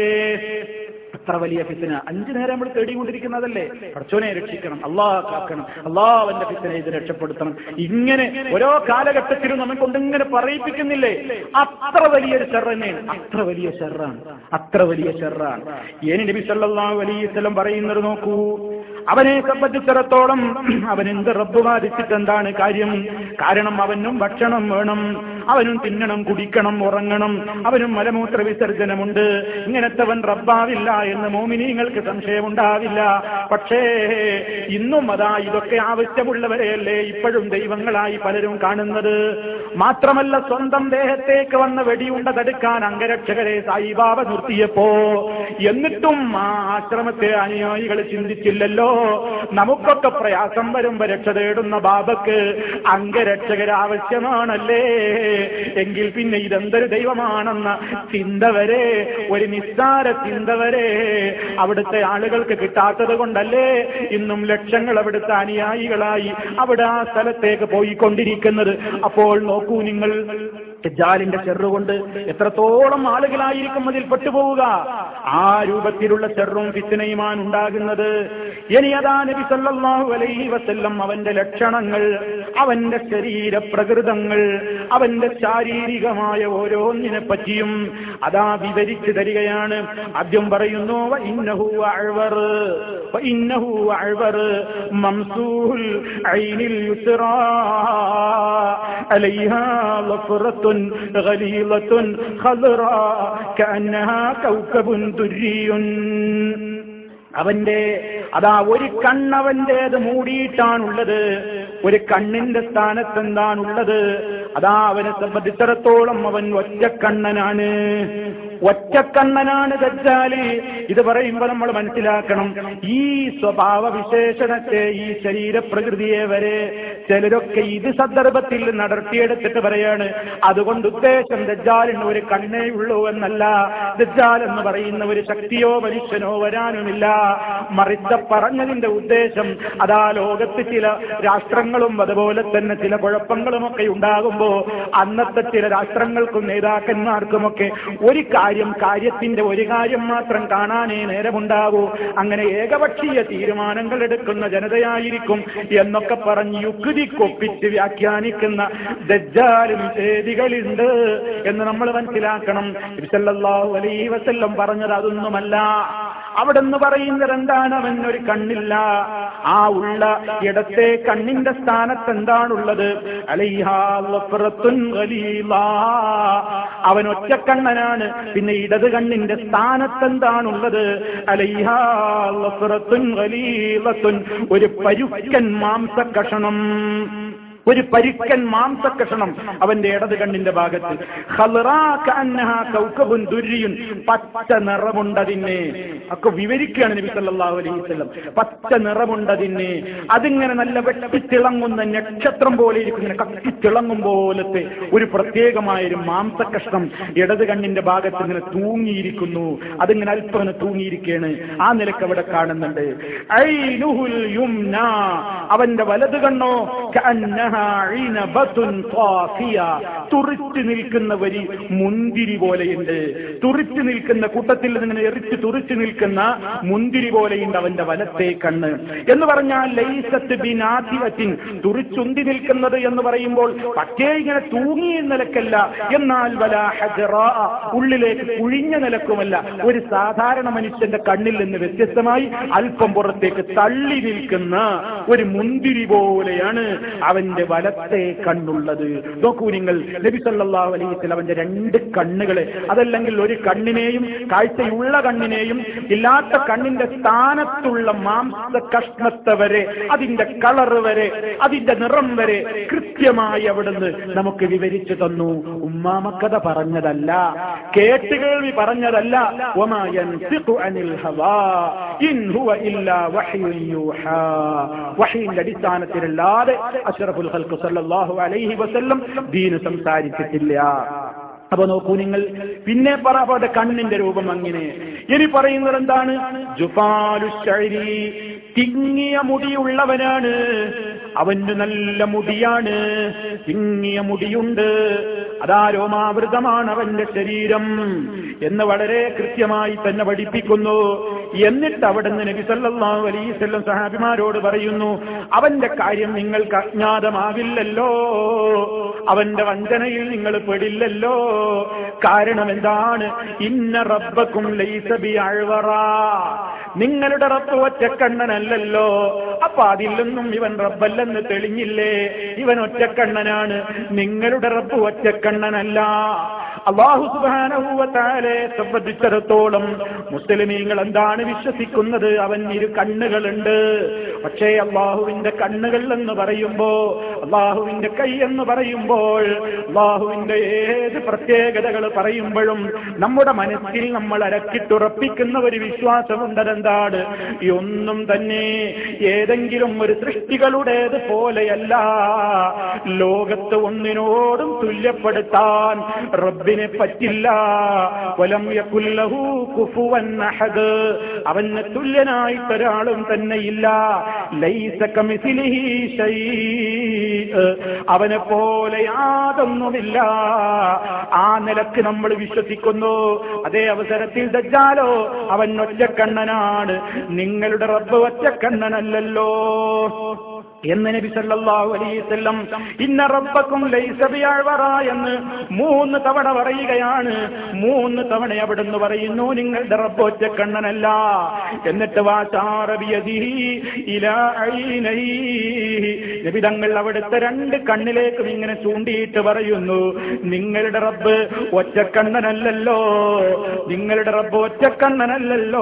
എത്ര വലിയ ഫിത്തിന അഞ്ചു നേരം നമ്മൾ തേടിക്കൊണ്ടിരിക്കുന്നതല്ലേ പഠിച്ചോനെ രക്ഷിക്കണം അള്ളാഹ് കാക്കണം അള്ളാഹ് ഫിത്തിനെ ഇത് രക്ഷപ്പെടുത്തണം ഇങ്ങനെ ഓരോ കാലഘട്ടത്തിലും നമ്മെ കൊണ്ടിങ്ങനെ പറയിപ്പിക്കുന്നില്ലേ അത്ര വലിയൊരു ഷെർ തന്നെയാണ് അത്ര വലിയ ഷെറാണ് അത്ര വലിയ ഷെറാണ് ഏനി നബി സല്ലല്ലാഹു അലൈഹി വസല്ലം പറയുന്നത് നോക്കൂ അവനെ സംബന്ധിച്ചിടത്തോളം അവൻ എന്ത് റബ്ബ് ബാധിച്ചിട്ട് എന്താണ് കാര്യം കാരണം അവനും ഭക്ഷണം വേണം അവനും തിന്നണം കുടിക്കണം ഉറങ്ങണം അവനും മലമൂത്ര വിസർജനമുണ്ട് ഇങ്ങനത്തവൻ റബ്ബാവില്ല എന്ന് മോമിനിങ്ങൾക്ക് സംശയമുണ്ടാവില്ല പക്ഷേ ഇന്നും അതാ ഇതൊക്കെ ആവശ്യമുള്ളവരെയല്ലേ ഇപ്പോഴും ദൈവങ്ങളായി പലരും കാണുന്നത് മാത്രമല്ല സ്വന്തം ദേഹത്തേക്ക് വന്ന വെടിയുണ്ട തടുക്കാൻ അംഗരക്ഷകരെ സായിബാബ നിർത്തിയപ്പോ എന്നിട്ടും ആ ആശ്രമത്തെ അനുയായികൾ ചിന്തിച്ചില്ലല്ലോ നമുക്കൊക്കെ പ്രയാസം വരുമ്പോ രക്ഷ തേടുന്ന ബാബക്ക് അംഗരക്ഷകർ ആവശ്യമാണല്ലേ എങ്കിൽ പിന്നെ ഇതെന്തൊരു ദൈവമാണെന്ന ചിന്ത വരെ ഒരു നിസ്സാര ചിന്ത വരെ അവിടുത്തെ ആളുകൾക്ക് കിട്ടാത്തത് കൊണ്ടല്ലേ ഇന്നും ലക്ഷങ്ങൾ അവിടുത്തെ അനുയായികളായി അവിടെ ആ സ്ഥലത്തേക്ക് പോയിക്കൊണ്ടിരിക്കുന്നത് അപ്പോൾ നോക്കൂ നിങ്ങൾ ജാലിന്റെ ചെറുകൊണ്ട് എത്രത്തോളം ആളുകളായിരിക്കും അതിൽ പെട്ടുപോവുക ആ രൂപത്തിലുള്ള ചെറും ഫിത്തിനയുമാണ് ഉണ്ടാകുന്നത് ഇനി അതാ നബി സല്ലല്ലാഹു അലൈഹി വസല്ലം അവന്റെ ലക്ഷണങ്ങൾ അവന്റെ ശരീര പ്രകൃതങ്ങൾ അവന്റെ ശാരീരികമായ ഓരോന്നിനെ പറ്റിയും അതാ വിവരിച്ചു തരികയാണ് ആദ്യം പറയുന്നു "വ ഇന്നഹു അഴ്വർ വ ഇന്നഹു അഴ്വർ മംസൂഹുൽ ഐനിൽ യുസ്റാ അലൈഹാ ലഫറത്തുൻ غليظة خضراء كأنها كوكب دري അവന്റെ അതാ ഒരു കണ്ണവന്റേത് മൂടിയിട്ടാണുള്ളത് ഒരു കണ്ണിന്റെ സ്ഥാനത്ത് എന്താണുള്ളത് അതാ അവനെ സംബന്ധിച്ചിടത്തോളം അവൻ ഒറ്റക്കണ്ണനാണ് ഒറ്റക്കണ്ണനാണ് ദജ്ജാല് ഇത് പറയുമ്പോൾ നമ്മൾ മനസ്സിലാക്കണം ഈ സ്വഭാവ വിശേഷണത്തെ ഈ ശരീരപ്രകൃതിയെ വരെ ചിലരൊക്കെ ഇത് സന്ദർഭത്തിൽ നടത്തിയെടുത്തിട്ട് പറയാണ് അതുകൊണ്ട് ഉദ്ദേശം ദജ്ജാലിന് ഒരു കണ്ണേ ഉള്ളൂ എന്നല്ല ദജ്ജാൽ എന്ന് പറയുന്ന ഒരു ശക്തിയോ മനുഷ്യനോ വരാനുമില്ല മറിച്ച പറഞ്ഞതിന്റെ ഉദ്ദേശം അതാ ലോകത്ത് ചില രാഷ്ട്രങ്ങളും അതുപോലെ തന്നെ ചില കുഴപ്പങ്ങളുമൊക്കെ ഉണ്ടാകുമ്പോ അന്നത്തെ ചില രാഷ്ട്രങ്ങൾക്കും നേതാക്കന്മാർക്കുമൊക്കെ ഒരു കാര്യം കാര്യത്തിന്റെ ഒരു കാര്യം മാത്രം കാണാനേ നേരമുണ്ടാകൂ അങ്ങനെ ഏകപക്ഷീയ തീരുമാനങ്ങൾ എടുക്കുന്ന ജനതയായിരിക്കും എന്നൊക്കെ പറഞ്ഞ് യുക്തിക്കൊപ്പിച്ച് വ്യാഖ്യാനിക്കുന്ന ദജ്ജാൽ നിഷേധികളുണ്ട് എന്ന് നമ്മൾ മനസ്സിലാക്കണം സല്ലല്ലാഹു അലൈഹി വസല്ലം പറഞ്ഞത് അതൊന്നുമല്ല അവിടെ നിന്ന് പറയുന്നത് എന്താണ് അവൻ ഒരു കണ്ണില്ല ആ ഉള്ള ഇടത്തെ കണ്ണിന്റെ സ്ഥാനത്ത് എന്താണുള്ളത് അലൈഹാത്തുൻ അവൻ ഒറ്റക്കണ്ണനാണ് പിന്നെ ഇടത് കണ്ണിന്റെ സ്ഥാനത്ത് എന്താണുള്ളത് അലൈഹാത്തുൻ ഒരു പരുക്കൻ മാംസ കഷണം ഒരു പരിക്കൻ മാംസക്കഷണം അവന്റെ ഇടത് കണ്ണിന്റെ ഭാഗത്ത് കൗക്കബുൻ ദുര്യുൻ പച്ച നിറമുണ്ടതിന് ഒക്കെ വിവരിക്കുകയാണ് നബി സല്ലല്ലാഹു അലൈഹി വസല്ലം പച്ച നിറമുണ്ടതിന് അതിങ്ങനെ നല്ല വെട്ടിത്തിളങ്ങുന്ന നക്ഷത്രം പോലെ ഇരിക്കുന്ന കത്തിത്തിളങ്ങും പോലത്തെ ഒരു പ്രത്യേകമായ ഒരു മാംസക്കഷ്ണം ഇടത് കണ്ണിന്റെ ഭാഗത്ത് ഇങ്ങനെ തൂങ്ങിയിരിക്കുന്നു അതിങ്ങനെ അല്പം ഇങ്ങനെ തൂങ്ങിയിരിക്കുകയാണ് ആ നിലക്ക് അവിടെ കാണുന്നുണ്ട് ഐനുഹുൽ യുംന അവന്റെ വലത് കണ്ണോ കഅന്നഹ കഅന്നഹാ ഇനബത്തുൻ ഖാഫിയ. തുറിച്ചു നിൽക്കുന്ന വരി മുന്തിരി പോലെയുണ്ട് തുറിച്ചു നിൽക്കുന്ന കൂട്ടത്തിൽ നിന്ന് എറിച്ച് തുറിച്ചു നിൽക്കുന്ന മുന്തിരി പോലെയുണ്ട് അവന്റെ വലത്തെ കണ്ണ് എന്ന് പറഞ്ഞാൽ ലൈസത്ത് ബിനാതിവത്തിൻ തുറിച്ചുന്തി നിൽക്കുന്നത് എന്ന് പറയുമ്പോൾ പറ്റേ ഇങ്ങനെ തൂങ്ങിയ നിലക്കല്ല എന്നാൽ വല ഹജറാ ഉള്ളിലേക്ക് കുഴിഞ്ഞ നിലക്കുമല്ല ഒരു സാധാരണ മനുഷ്യന്റെ കണ്ണിൽ നിന്ന് വ്യത്യസ്തമായി അല്പം പുറത്തേക്ക് തള്ളി നിൽക്കുന്ന ഒരു മുന്തിരി പോലെയാണ് അവന്റെ വലത്തെ കണ്ണുള്ളത് നോക്കൂ നിങ്ങൾ നബി സല്ലല്ലാഹു അലൈഹി വസല്ലം അവന്റെ രണ്ട് കണ്ണുകളെ അതല്ലെങ്കിൽ ഒരു കണ്ണിനെയും കാഴ്ചയുള്ള കണ്ണിനെയും ഇല്ലാത്ത കണ്ണിന്റെ സ്ഥാനത്തുള്ള മാംസ കഷ്ണത്തെ വരെ അതിന്റെ കളർ വരെ അതിന്റെ നിറം വരെ കൃത്യമായി അവിടുന്ന് നമുക്ക് വിവരിച്ചു തന്നു ഉമ്മാമക്കഥ പറഞ്ഞതല്ല കേട്ടുകേൾവി പറഞ്ഞതല്ല വമാ യൻതിഖു അനിൽ ഹവാ ഇൻ ഹുവ ഇല്ലാ വഹ്യുൻ യൂഹാ വഹയിന്റെ അടിസ്ഥാനത്തിലല്ലാതെ അഷ്റഫുൽ ഖൽഖ് സല്ലല്ലാഹു അലൈഹി വസല്ലം ദീന് സംസാരിച്ചിട്ടില്ല അപ്പൊ നോക്കൂ നിങ്ങൾ പിന്നെ പറ അവരുടെ കണ്ണിന്റെ രൂപം അങ്ങനെ ഇനി പറയുന്നത് എന്താണ് ജുഫാലു ശൈരി തിങ്ങിയ മുടിയുള്ളവനാണ് അവന് നല്ല മുടിയാണ് തിങ്ങിയ മുടിയുണ്ട് അതാ രോമാവൃതമാണ് അവന്റെ ശരീരം എന്ന് വളരെ കൃത്യമായി തന്നെ പഠിപ്പിക്കുന്നു എന്നിട്ട് അവിടുന്ന് നബി സല്ലല്ലാഹു അലൈഹി വസല്ലം സഹാബിമാരോട് പറയുന്നു അവന്റെ കാര്യം നിങ്ങൾക്ക് അജ്ഞാതമാകില്ലല്ലോ അവന്റെ വഞ്ചനയിൽ നിങ്ങൾ പെടില്ലല്ലോ കാരണം എന്താണ് ഇന്ന റബ്ബക്കും ലൈസ ബി അഴ്വറ നിങ്ങളുടെ റബ്ബ് ഒറ്റക്കണ്ണനല്ലല്ലോ അപ്പൊ അതിൽ നിന്നും ഇവൻ റബ്ബല്ലെന്ന് തെളിഞ്ഞില്ലേ ഇവൻ ഒറ്റക്കണ്ണനാണ് നിങ്ങളുടെ റബ്ബ് ഒറ്റക്കണ്ണനല്ല അള്ളാഹു സുബാനഹൂവത്താലെ സംബന്ധിച്ചിടത്തോളം മുസ്ലിമീങ്ങൾ എന്താണ് വിശ്വസിക്കുന്നത് അവൻ ഇരു കണ്ണുകളുണ്ട് പക്ഷേ അള്ളാഹുവിന്റെ കണ്ണുകൾ എന്ന് പറയുമ്പോ അള്ളാഹുവിന്റെ കൈ എന്ന് പറയുമ്പോൾ അള്ളാഹുവിന്റെ ഏത് പ്രത്യേകതകൾ പറയുമ്പോഴും നമ്മുടെ മനസ്സിൽ നമ്മൾ അരക്കിട്ടുറപ്പിക്കുന്ന ഒരു വിശ്വാസമുണ്ടതെന്താണ് ഈ ഒന്നും തന്നെ ഏതെങ്കിലും ഒരു സൃഷ്ടികളുടേത് പോലെയല്ല ലോകത്ത് ഒന്നിനോടും തുല്യപ്പെടുത്താൻ റബ്ബിനെ പറ്റില്ല വലം യകുല്ലഹു കുഫുവൻ അഹദ് അവന് തുല്യനായിട്ട് ഒരാളും തന്നെ ഇല്ല ലൈസ കമിസിലിഹി ശൈഅ് അവനെ പോലെ യാതൊന്നുമില്ല ആ നിലക്ക് നമ്മൾ വിശ്വസിക്കുന്നു അതേ അവസരത്തിൽ ദജ്ജാലോ അവൻ ഒറ്റക്കണ്ണനാണ് നിങ്ങളുടെ റബ്ബ് ഒറ്റക്കണ്ണനല്ലല്ലോ എന്ന് നബി സല്ലല്ലാഹു അലൈഹി വസല്ലം ഇന്ന റബ്ബക്കും ലൈസ ബിഅഴ്വറ എന്ന് മൂന്ന് തവണ പറയുകയാണ് മൂന്ന് തവണ അവിടുന്ന് പറയുന്നു നിങ്ങളുടെ റബ്ബ് ഒറ്റക്കണ്ണനല്ല എന്നിട്ട് വാചാറബിയദിഹി ഇലാ ഐനൈഹി നബി തങ്ങൾ അവിടുത്തെ രണ്ട് കണ്ണിലേക്കും ഇങ്ങനെ ചൂണ്ടിയിട്ട് പറയുന്നു നിങ്ങളുടെ റബ്ബ് ഒറ്റക്കണ്ണനല്ലല്ലോ നിങ്ങളുടെ റബ്ബ് ഒറ്റക്കണ്ണനല്ലല്ലോ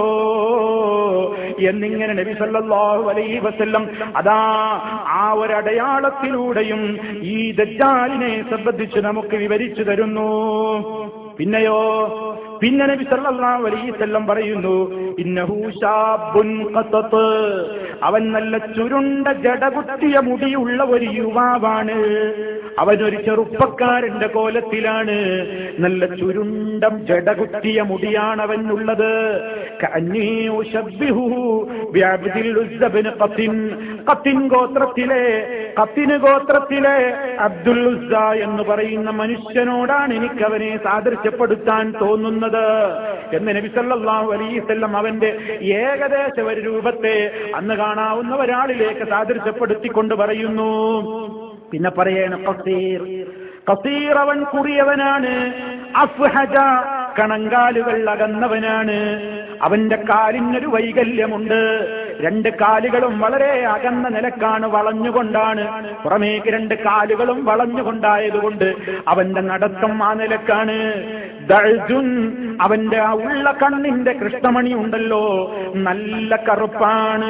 എന്നിങ്ങനെ നബി സല്ലല്ലാഹു അലൈഹി വസല്ലം അതാ ആ ഒരു അടയാളത്തിലൂടെയും ഈ ദജ്ജാലിനെ സംബന്ധിച്ച് നമുക്ക് വിവരിച്ചു തരുന്നു പിന്നെയോ പിന്നെ നബി സല്ലല്ലാഹു അലൈഹി വസല്ലം പറയുന്നു ഇന്നഹു ശാബുൻ ഖത്തത്ത് അവൻ നല്ല ചുരുണ്ട ജടകുത്തിയ മുടിയുള്ള ഒരു യുവാവാണ് അവനൊരു ചെറുപ്പക്കാരന്റെ കോലത്തിലാണ് നല്ല ചുരുണ്ടം ജടകുത്തിയ മുടിയാണ് അവനുള്ളത് കഅന്നീ ഉശബ്ബിഹുഹു ബിഅബ്ദിൽ ഉസ്സ ബിൻ ഖത്തിൻ ഖത്തിൻ ഗോത്രത്തിലെ ഖത്തിന് ഗോത്രത്തിലെ അബ്ദുൽ ഉസ്സ എന്ന് പറയുന്ന മനുഷ്യനോടാണ് എനിക്ക് അവനെ സാദൃശ്യപ്പെടുത്താൻ തോന്നുന്നത് എന്ന് നബി സല്ലല്ലാഹു അലൈഹി വസല്ലം അവന്റെ ഏകദേശ ഒരു രൂപത്തെ അന്ന് കാണാവുന്ന ഒരാളിലേക്ക് സാദൃശ്യപ്പെടുത്തിക്കൊണ്ട് പറയുന്നു പിന്നെ പറയാണ് കസീർ കസീർ അവൻ കുറിയവനാണ് അഫ്ഹജ കണങ്കാലുകൾ അകന്നവനാണ് അവന്റെ കാലിനൊരു വൈകല്യമുണ്ട് രണ്ട് കാലുകളും വളരെ അകന്ന നിലക്കാണ് വളഞ്ഞുകൊണ്ടാണ് പുറമേക്ക് രണ്ട് കാലുകളും വളഞ്ഞുകൊണ്ടായതുകൊണ്ട് അവന്റെ നടത്തം ആ നിലക്കാണ് ദൾജുൻ അവന്റെ ആ ഉള്ള കണ്ണിന്റെ കൃഷ്ണമണി ഉണ്ടല്ലോ നല്ല കറുപ്പാണ്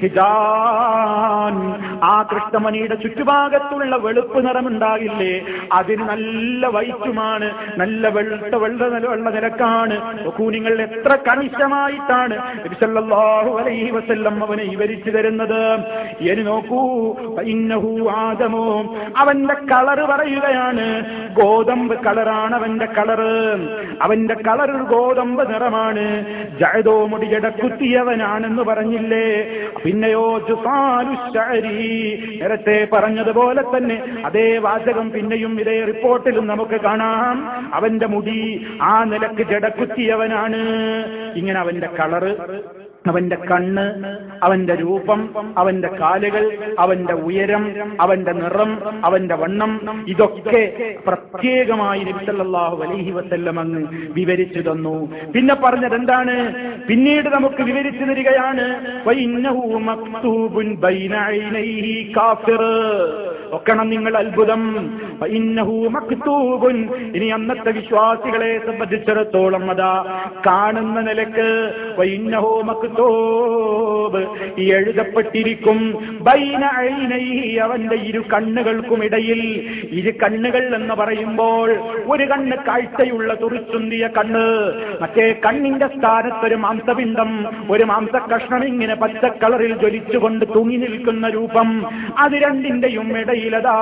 ഹിജാൻ ആ കൃഷ്ണമണിയുടെ ചുറ്റുഭാഗത്തുള്ള വെളുപ്പ് നിറമുണ്ടാകില്ലേ അതിന് നല്ല വൈറ്റുമാണ് നല്ല വെളുത്ത വെള്ള വെള്ള നിലക്കാണ് നോക്കൂ നിങ്ങൾ എത്ര കണിശമായിട്ടാണ് നബി സല്ലല്ലാഹു അലൈഹി വസല്ലം വാചകം അവനെ വിവരിച്ചു തരുന്നത് ഇനി നോക്കൂ ഇന്നഹു ആദമോ അവന്റെ കളറ് പറയുകയാണ് ഗോതമ്പ് കളറാണ് അവന്റെ കളറ് അവന്റെ കളർ ഗോതമ്പ് നിറമാണ് ജയതോ മുടിയടക്കുത്തിയവനാണെന്ന് പറഞ്ഞില്ലേ പിന്നെയോ ജുസാലുശരി നേരത്തെ പറഞ്ഞതുപോലെ തന്നെ അതേ വാചകം പിന്നെയും ഇതേ റിപ്പോർട്ടിലും നമുക്ക് കാണാം അവന്റെ മുടി ആ നിലക്ക് ജടക്കുത്തിയവനാണ് ഇങ്ങനെ അവന്റെ കളറ് അവന്റെ കണ്ണ് അവന്റെ രൂപം അവന്റെ കാലുകൾ അവന്റെ ഉയരം അവന്റെ നിറം അവന്റെ വണ്ണം ഇതൊക്കെ പ്രത്യേകമായി നബിസല്ലാഹു അലൈഹി വസല്ലം അങ്ങ് വിവരിച്ചു തന്നു പിന്നെ പറഞ്ഞത് എന്താണ് പിന്നീട് നമുക്ക് വിവരിച്ചു തരികയാണ് വൈന്നഹു മക്തൂബുൻ ബൈന ഐനൈഹി കാഫിർ ഒക്കണം നിങ്ങൾ അത്ഭുതം വൈന്നഹു മക്തൂബുൻ ഇനി അന്നത്തെ വിശ്വാസികളെ സംബന്ധിച്ചിടത്തോളം അതാ കാണുന്ന നിലക്ക് വൈന്നഹു മക്തൂബ് എഴുതപ്പെട്ടിരിക്കും ബൈന ഐനൈഹി അവന്റെ ഇരു കണ്ണുകൾക്കുമിടയിൽ ഇരു കണ്ണുകൾ എന്ന് പറയുമ്പോൾ ഒരു കണ്ണ് കാഴ്ചയുള്ള തുറിച്ചുന്തിയ കണ്ണ് മറ്റേ കണ്ണിന്റെ സ്ഥാനത്തൊരു മാംസപിണ്ഡം ഒരു മാംസകഷ്ണം ഇങ്ങനെ പച്ച കളറിൽ ജ്വലിച്ചുകൊണ്ട് തൂങ്ങി നിൽക്കുന്ന രൂപം അത് രണ്ടിന്റെയും ഇടയിലതാ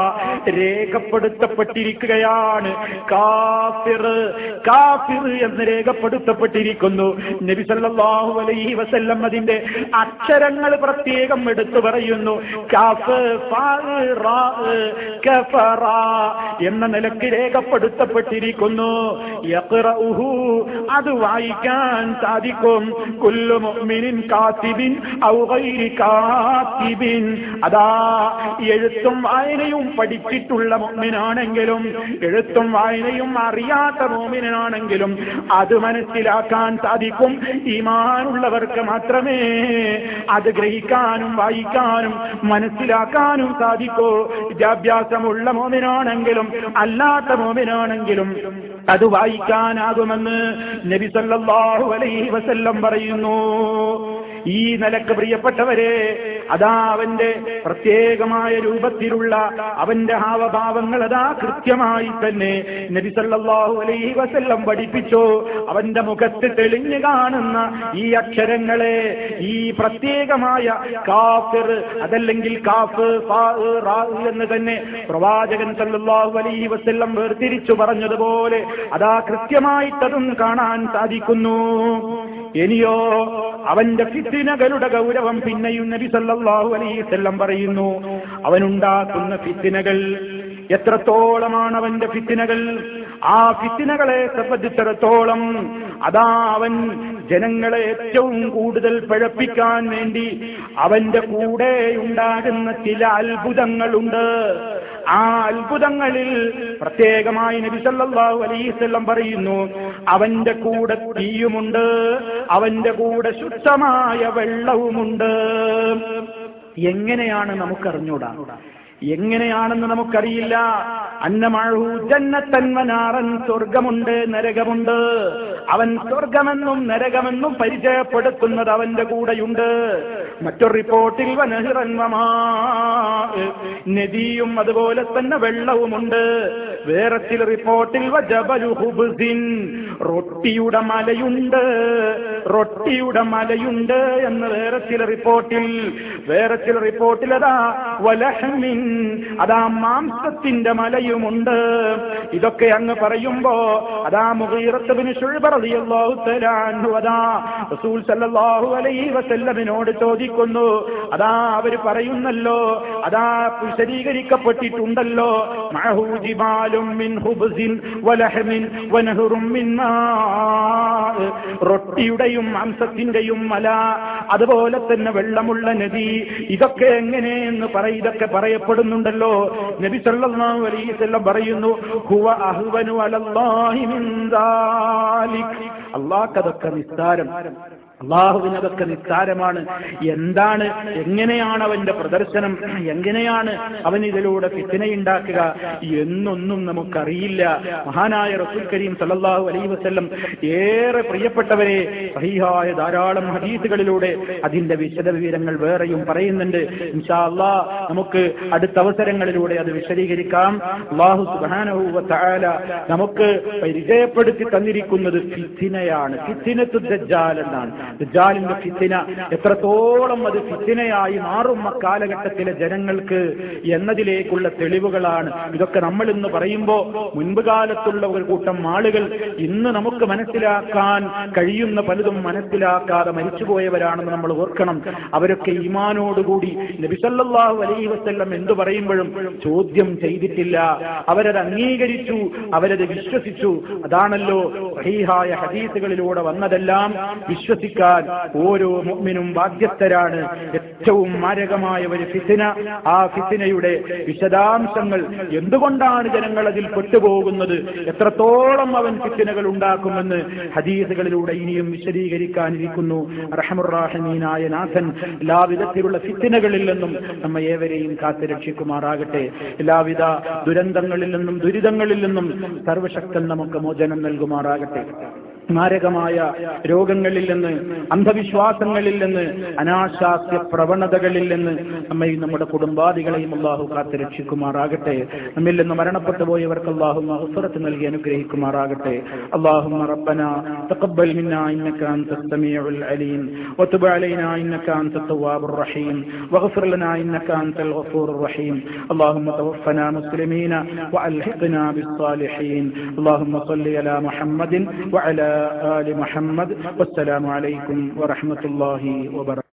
രേഖപ്പെടുത്തപ്പെട്ടിരിക്കുകയാണ് കാഫിർ കാഫിർ എന്ന് രേഖപ്പെടുത്തപ്പെട്ടിരിക്കുന്നു നബി സല്ലല്ലാഹു അലൈഹി വസല്ലം അതിന്റെ അക്ഷരങ്ങൾ പ്രത്യേകം എടുത്തു പറയുന്നു കാഫ് ഫാ റാ കഫറ എന്ന നിലക്ക് രേഖപ്പെടുത്തപ്പെട്ടിരിക്കുന്നു യഖ്റഉഹു അത് വായിക്കാൻ സാധിക്കും കുല്ലു മുഅ്മിനിൻ കാത്തിബിൻ ഔ ഗൈരി കാത്തിബിൻ അതാ എഴുത്തും വായനയും പഠിച്ചിട്ടുള്ള മുഅ്മിനാണെങ്കിലും എഴുത്തും വായനയും അറിയാത്ത മുഅ്മിനാണെങ്കിലും അത് മനസ്സിലാക്കാൻ സാധിക്കും ഈമാനുള്ളവർക്ക് മാത്രമേ അത് ഗ്രഹിക്കാനും വായിക്കാനും മനസ്സിലാക്കാനും സാധിക്കൂ വിദ്യാഭ്യാസമുള്ള മോമിനാണെങ്കിലും അല്ലാത്ത മോമിനാണെങ്കിലും അത് വായിക്കാനാകുമെന്ന് നബി സല്ലല്ലാഹു അലൈഹി വസല്ലം പറയുന്നു ഈ നിലക്ക് പ്രിയപ്പെട്ടവരെ അതാ അവന്റെ പ്രത്യേകമായ രൂപത്തിലുള്ള അവന്റെ ഹാവഭാവങ്ങൾ അതാ കൃത്യമായി തന്നെ നബി സല്ലല്ലാഹു അലൈഹി വസല്ലം പഠിപ്പിച്ചു അവന്റെ മുഖത്ത് തെളിഞ്ഞു കാണുന്ന ഈ അക്ഷരങ്ങളെ ഈ പ്രത്യേകമായ കാഫിർ അതല്ലെങ്കിൽ കാഫ് ഫാ, റാ എന്ന് തന്നെ പ്രവാചകൻ സല്ലല്ലാഹു അലൈഹി വസല്ലം വേർതിരിച്ചു പറഞ്ഞതുപോലെ അതാ കൃത്യമായിട്ടതും കാണാൻ സാധിക്കുന്നു ഇനിയോ അവന്റെ ഫിത്തിനകളുടെ ഗൗരവം പിന്നെയും നബി സല്ലല്ലാഹു അലൈഹി വസല്ലം പറയുന്നു അവനുണ്ടാക്കുന്ന ഫിത്തിനകൾ എത്രത്തോളമാണ് അവന്റെ ഫിത്തിനകൾ ആ ഫിത്തിനകളെ സംബന്ധിച്ചിടത്തോളം അതാ അവൻ ജനങ്ങളെ ഏറ്റവും കൂടുതൽ പഴപ്പിക്കാൻ വേണ്ടി അവന്റെ കൂടെ ഉണ്ടാകുന്ന ചില അത്ഭുതങ്ങളുണ്ട് ആ അത്ഭുതങ്ങളിൽ പ്രത്യേകമായി നബി സല്ലല്ലാഹു അലൈഹി വസല്ലം പറയുന്നു അവന്റെ കൂടെ തീയുമുണ്ട് അവന്റെ കൂടെ ശുദ്ധമായ വെള്ളവുമുണ്ട് എങ്ങനെയാണ് നമുക്കറിഞ്ഞൂടാ എങ്ങനെയാണെന്ന് നമുക്കറിയില്ല അന്നമഴു ജന്നത്തന്മനാറൻ സ്വർഗമുണ്ട് നരകമുണ്ട് അവൻ സ്വർഗമെന്നും നരകമെന്നും പരിചയപ്പെടുത്തുന്നത് അവന്റെ കൂടെയുണ്ട് മറ്റൊരു റിപ്പോർട്ടിൽ വനഹിറന്മമാ നദിയും അതുപോലെ തന്നെ വെള്ളവുമുണ്ട് വേറെ ചില റിപ്പോർട്ടിൽ വജബലു ഹുബ്സിൻ റൊട്ടിയുടെ മലയുണ്ട് റൊട്ടിയുടെ മലയുണ്ട് എന്ന് വേറെ ചില റിപ്പോർട്ടിൽ വേറെ ചില റിപ്പോർട്ടിൽ അതാ വലഹമിൻ അതാ മാംസത്തിന്റെ മലയുമുണ്ട് ഇതൊക്കെ അങ്ങ് പറയുമ്പോ അതാ മുഗീറത്തുബിന് റളിയല്ലാഹു തആല അൻഹു അതാ റസൂൽ സല്ലല്ലാഹു അലൈഹി വസല്ലമിനോട് ചോദിക്കുന്നു അതാ അവര് പറയുന്നല്ലോ അതാ വിശദീകരിക്കപ്പെട്ടിട്ടുണ്ടല്ലോ മഅഹു ജിബാലും മിൻ ഹുബ്സിൻ വലഹമിൻ വനഹറും മിൻ മാ റൊട്ടിയുടെയും മാംസത്തിന്റെയും മല അതുപോലെ തന്നെ വെള്ളമുള്ള നദി ഇതൊക്കെ എങ്ങനെയെന്ന് പറ ഇതൊക്കെ പറയപ്പെടുന്നുണ്ടല്ലോ നബി സല്ലല്ലാഹു അലൈഹി വസല്ലം പറയുന്നു ഹുവ അഹ്വനു അലല്ലാഹി മിൻ ദാലിക് അല്ലാഹ് അതൊക്കെ നിസ്സാരം അള്ളാഹുവിനതൊക്കെ നിസ്സാരമാണ് എന്താണ് എങ്ങനെയാണ് അവന്റെ പ്രദർശനം എങ്ങനെയാണ് അവൻ ഇതിലൂടെ ഫിത്തിനയുണ്ടാക്കുക എന്നൊന്നും നമുക്കറിയില്ല മഹാനായ റസൂൽ കരീം സല്ലല്ലാഹു അലൈഹി വസല്ലം ഏറെ പ്രിയപ്പെട്ടവരെ സഹിഹായ ധാരാളം ഹദീസുകളിലൂടെ അതിന്റെ വിശദ വിവരങ്ങൾ വേറെയും പറയുന്നുണ്ട് ഇൻഷാ അല്ലാ നമുക്ക് അടുത്ത അവസരങ്ങളിലൂടെ അത് വിശദീകരിക്കാം അള്ളാഹു സുബ്ഹാനഹു വ തആല നമുക്ക് പരിചയപ്പെടുത്തി തന്നിരിക്കുന്നത് ഫിത്തിനയാണ് ഫിത്തിനത്തു ദജ്ജാൽ എന്നാണ് ദജ്ജാലിന്റെ ഫിത്തിന എത്രത്തോളം അത് ഫിത്തിനയായി മാറും അക്കാലഘട്ടത്തിലെ ജനങ്ങൾക്ക് എന്നതിലേക്കുള്ള തെളിവുകളാണ് ഇതൊക്കെ നമ്മൾ ഇന്ന് പറയുമ്പോൾ മുൻപ് കാലത്തുള്ള ഒരു കൂട്ടം ആളുകൾ ഇന്ന് നമുക്ക് മനസ്സിലാക്കാൻ കഴിയുന്ന പലതും മനസ്സിലാക്കാതെ മരിച്ചുപോയവരാണെന്ന് നമ്മൾ ഓർക്കണം അവരൊക്കെ ഈമാനോടുകൂടി നബിസല്ലാഹു അലൈഹി വസ്ല്ലം എന്തു പറയുമ്പോഴും ചോദ്യം ചെയ്തിട്ടില്ല അവരത് അംഗീകരിച്ചു അവരത് വിശ്വസിച്ചു അതാണല്ലോ സഹീഹായ ഹദീസുകളിലൂടെ വന്നതെല്ലാം വിശ്വസിക്കാൻ ഓരോ മുഅ്മിനും ബാധ്യസ്ഥരാണ് ഏറ്റവും മാരകമായ ഒരു ഫിത്തിന ആ ഫിത്തിനയുടെ വിശദാംശങ്ങൾ എന്തുകൊണ്ടാണ് ജനങ്ങൾ അതിൽ പെട്ടുപോകുന്നത് എത്രത്തോളം അവൻ ഫിത്തിനകൾ ഉണ്ടാക്കുമെന്ന് ഹദീസുകളിലൂടെ ഇനിയും വിശദീകരിക്കാനിരിക്കുന്നു റഹമുറാഹിമീനായ നാഥൻ എല്ലാവിധത്തിലുള്ള ഫിത്തിനകളിൽ നിന്നും നമ്മെ ഏവരെയും കാത്തു രക്ഷിക്കുമാറാകട്ടെ എല്ലാവിധ ദുരന്തങ്ങളിൽ നിന്നും ദുരിതങ്ങളിൽ നിന്നും സർവശക്തൻ നമുക്ക് മോചനം നൽകുമാറാകട്ടെ മാരകമായ രോഗങ്ങളിൽ നിന്ന് അന്ധവിശ്വാസങ്ങളിൽ നിന്ന് അനാശാസ്യ പ്രവണതകളിൽ നിന്ന് നമ്മയും നമ്മുടെ കുടുംബാദികളെയും അള്ളാഹു കാത്ത് രക്ഷിക്കുമാറാകട്ടെ നമ്മിൽ നിന്ന് മരണപ്പെട്ടു പോയവർക്ക് അള്ളാഹു മഹഫറത്ത് നൽകി അനുഗ്രഹിക്കുമാറാകട്ടെ അള്ളാഹു ربنا تقبل منا انك انت السميع العليم وتب علينا انك انت التواب الرحيم واغفر لنا انك انت الغفور الرحيم اللهم توفنا مسلمين والحقنا بالصالحين اللهم صل على محمد وعلى آل محمد والسلام عليكم ورحمة الله وبركاته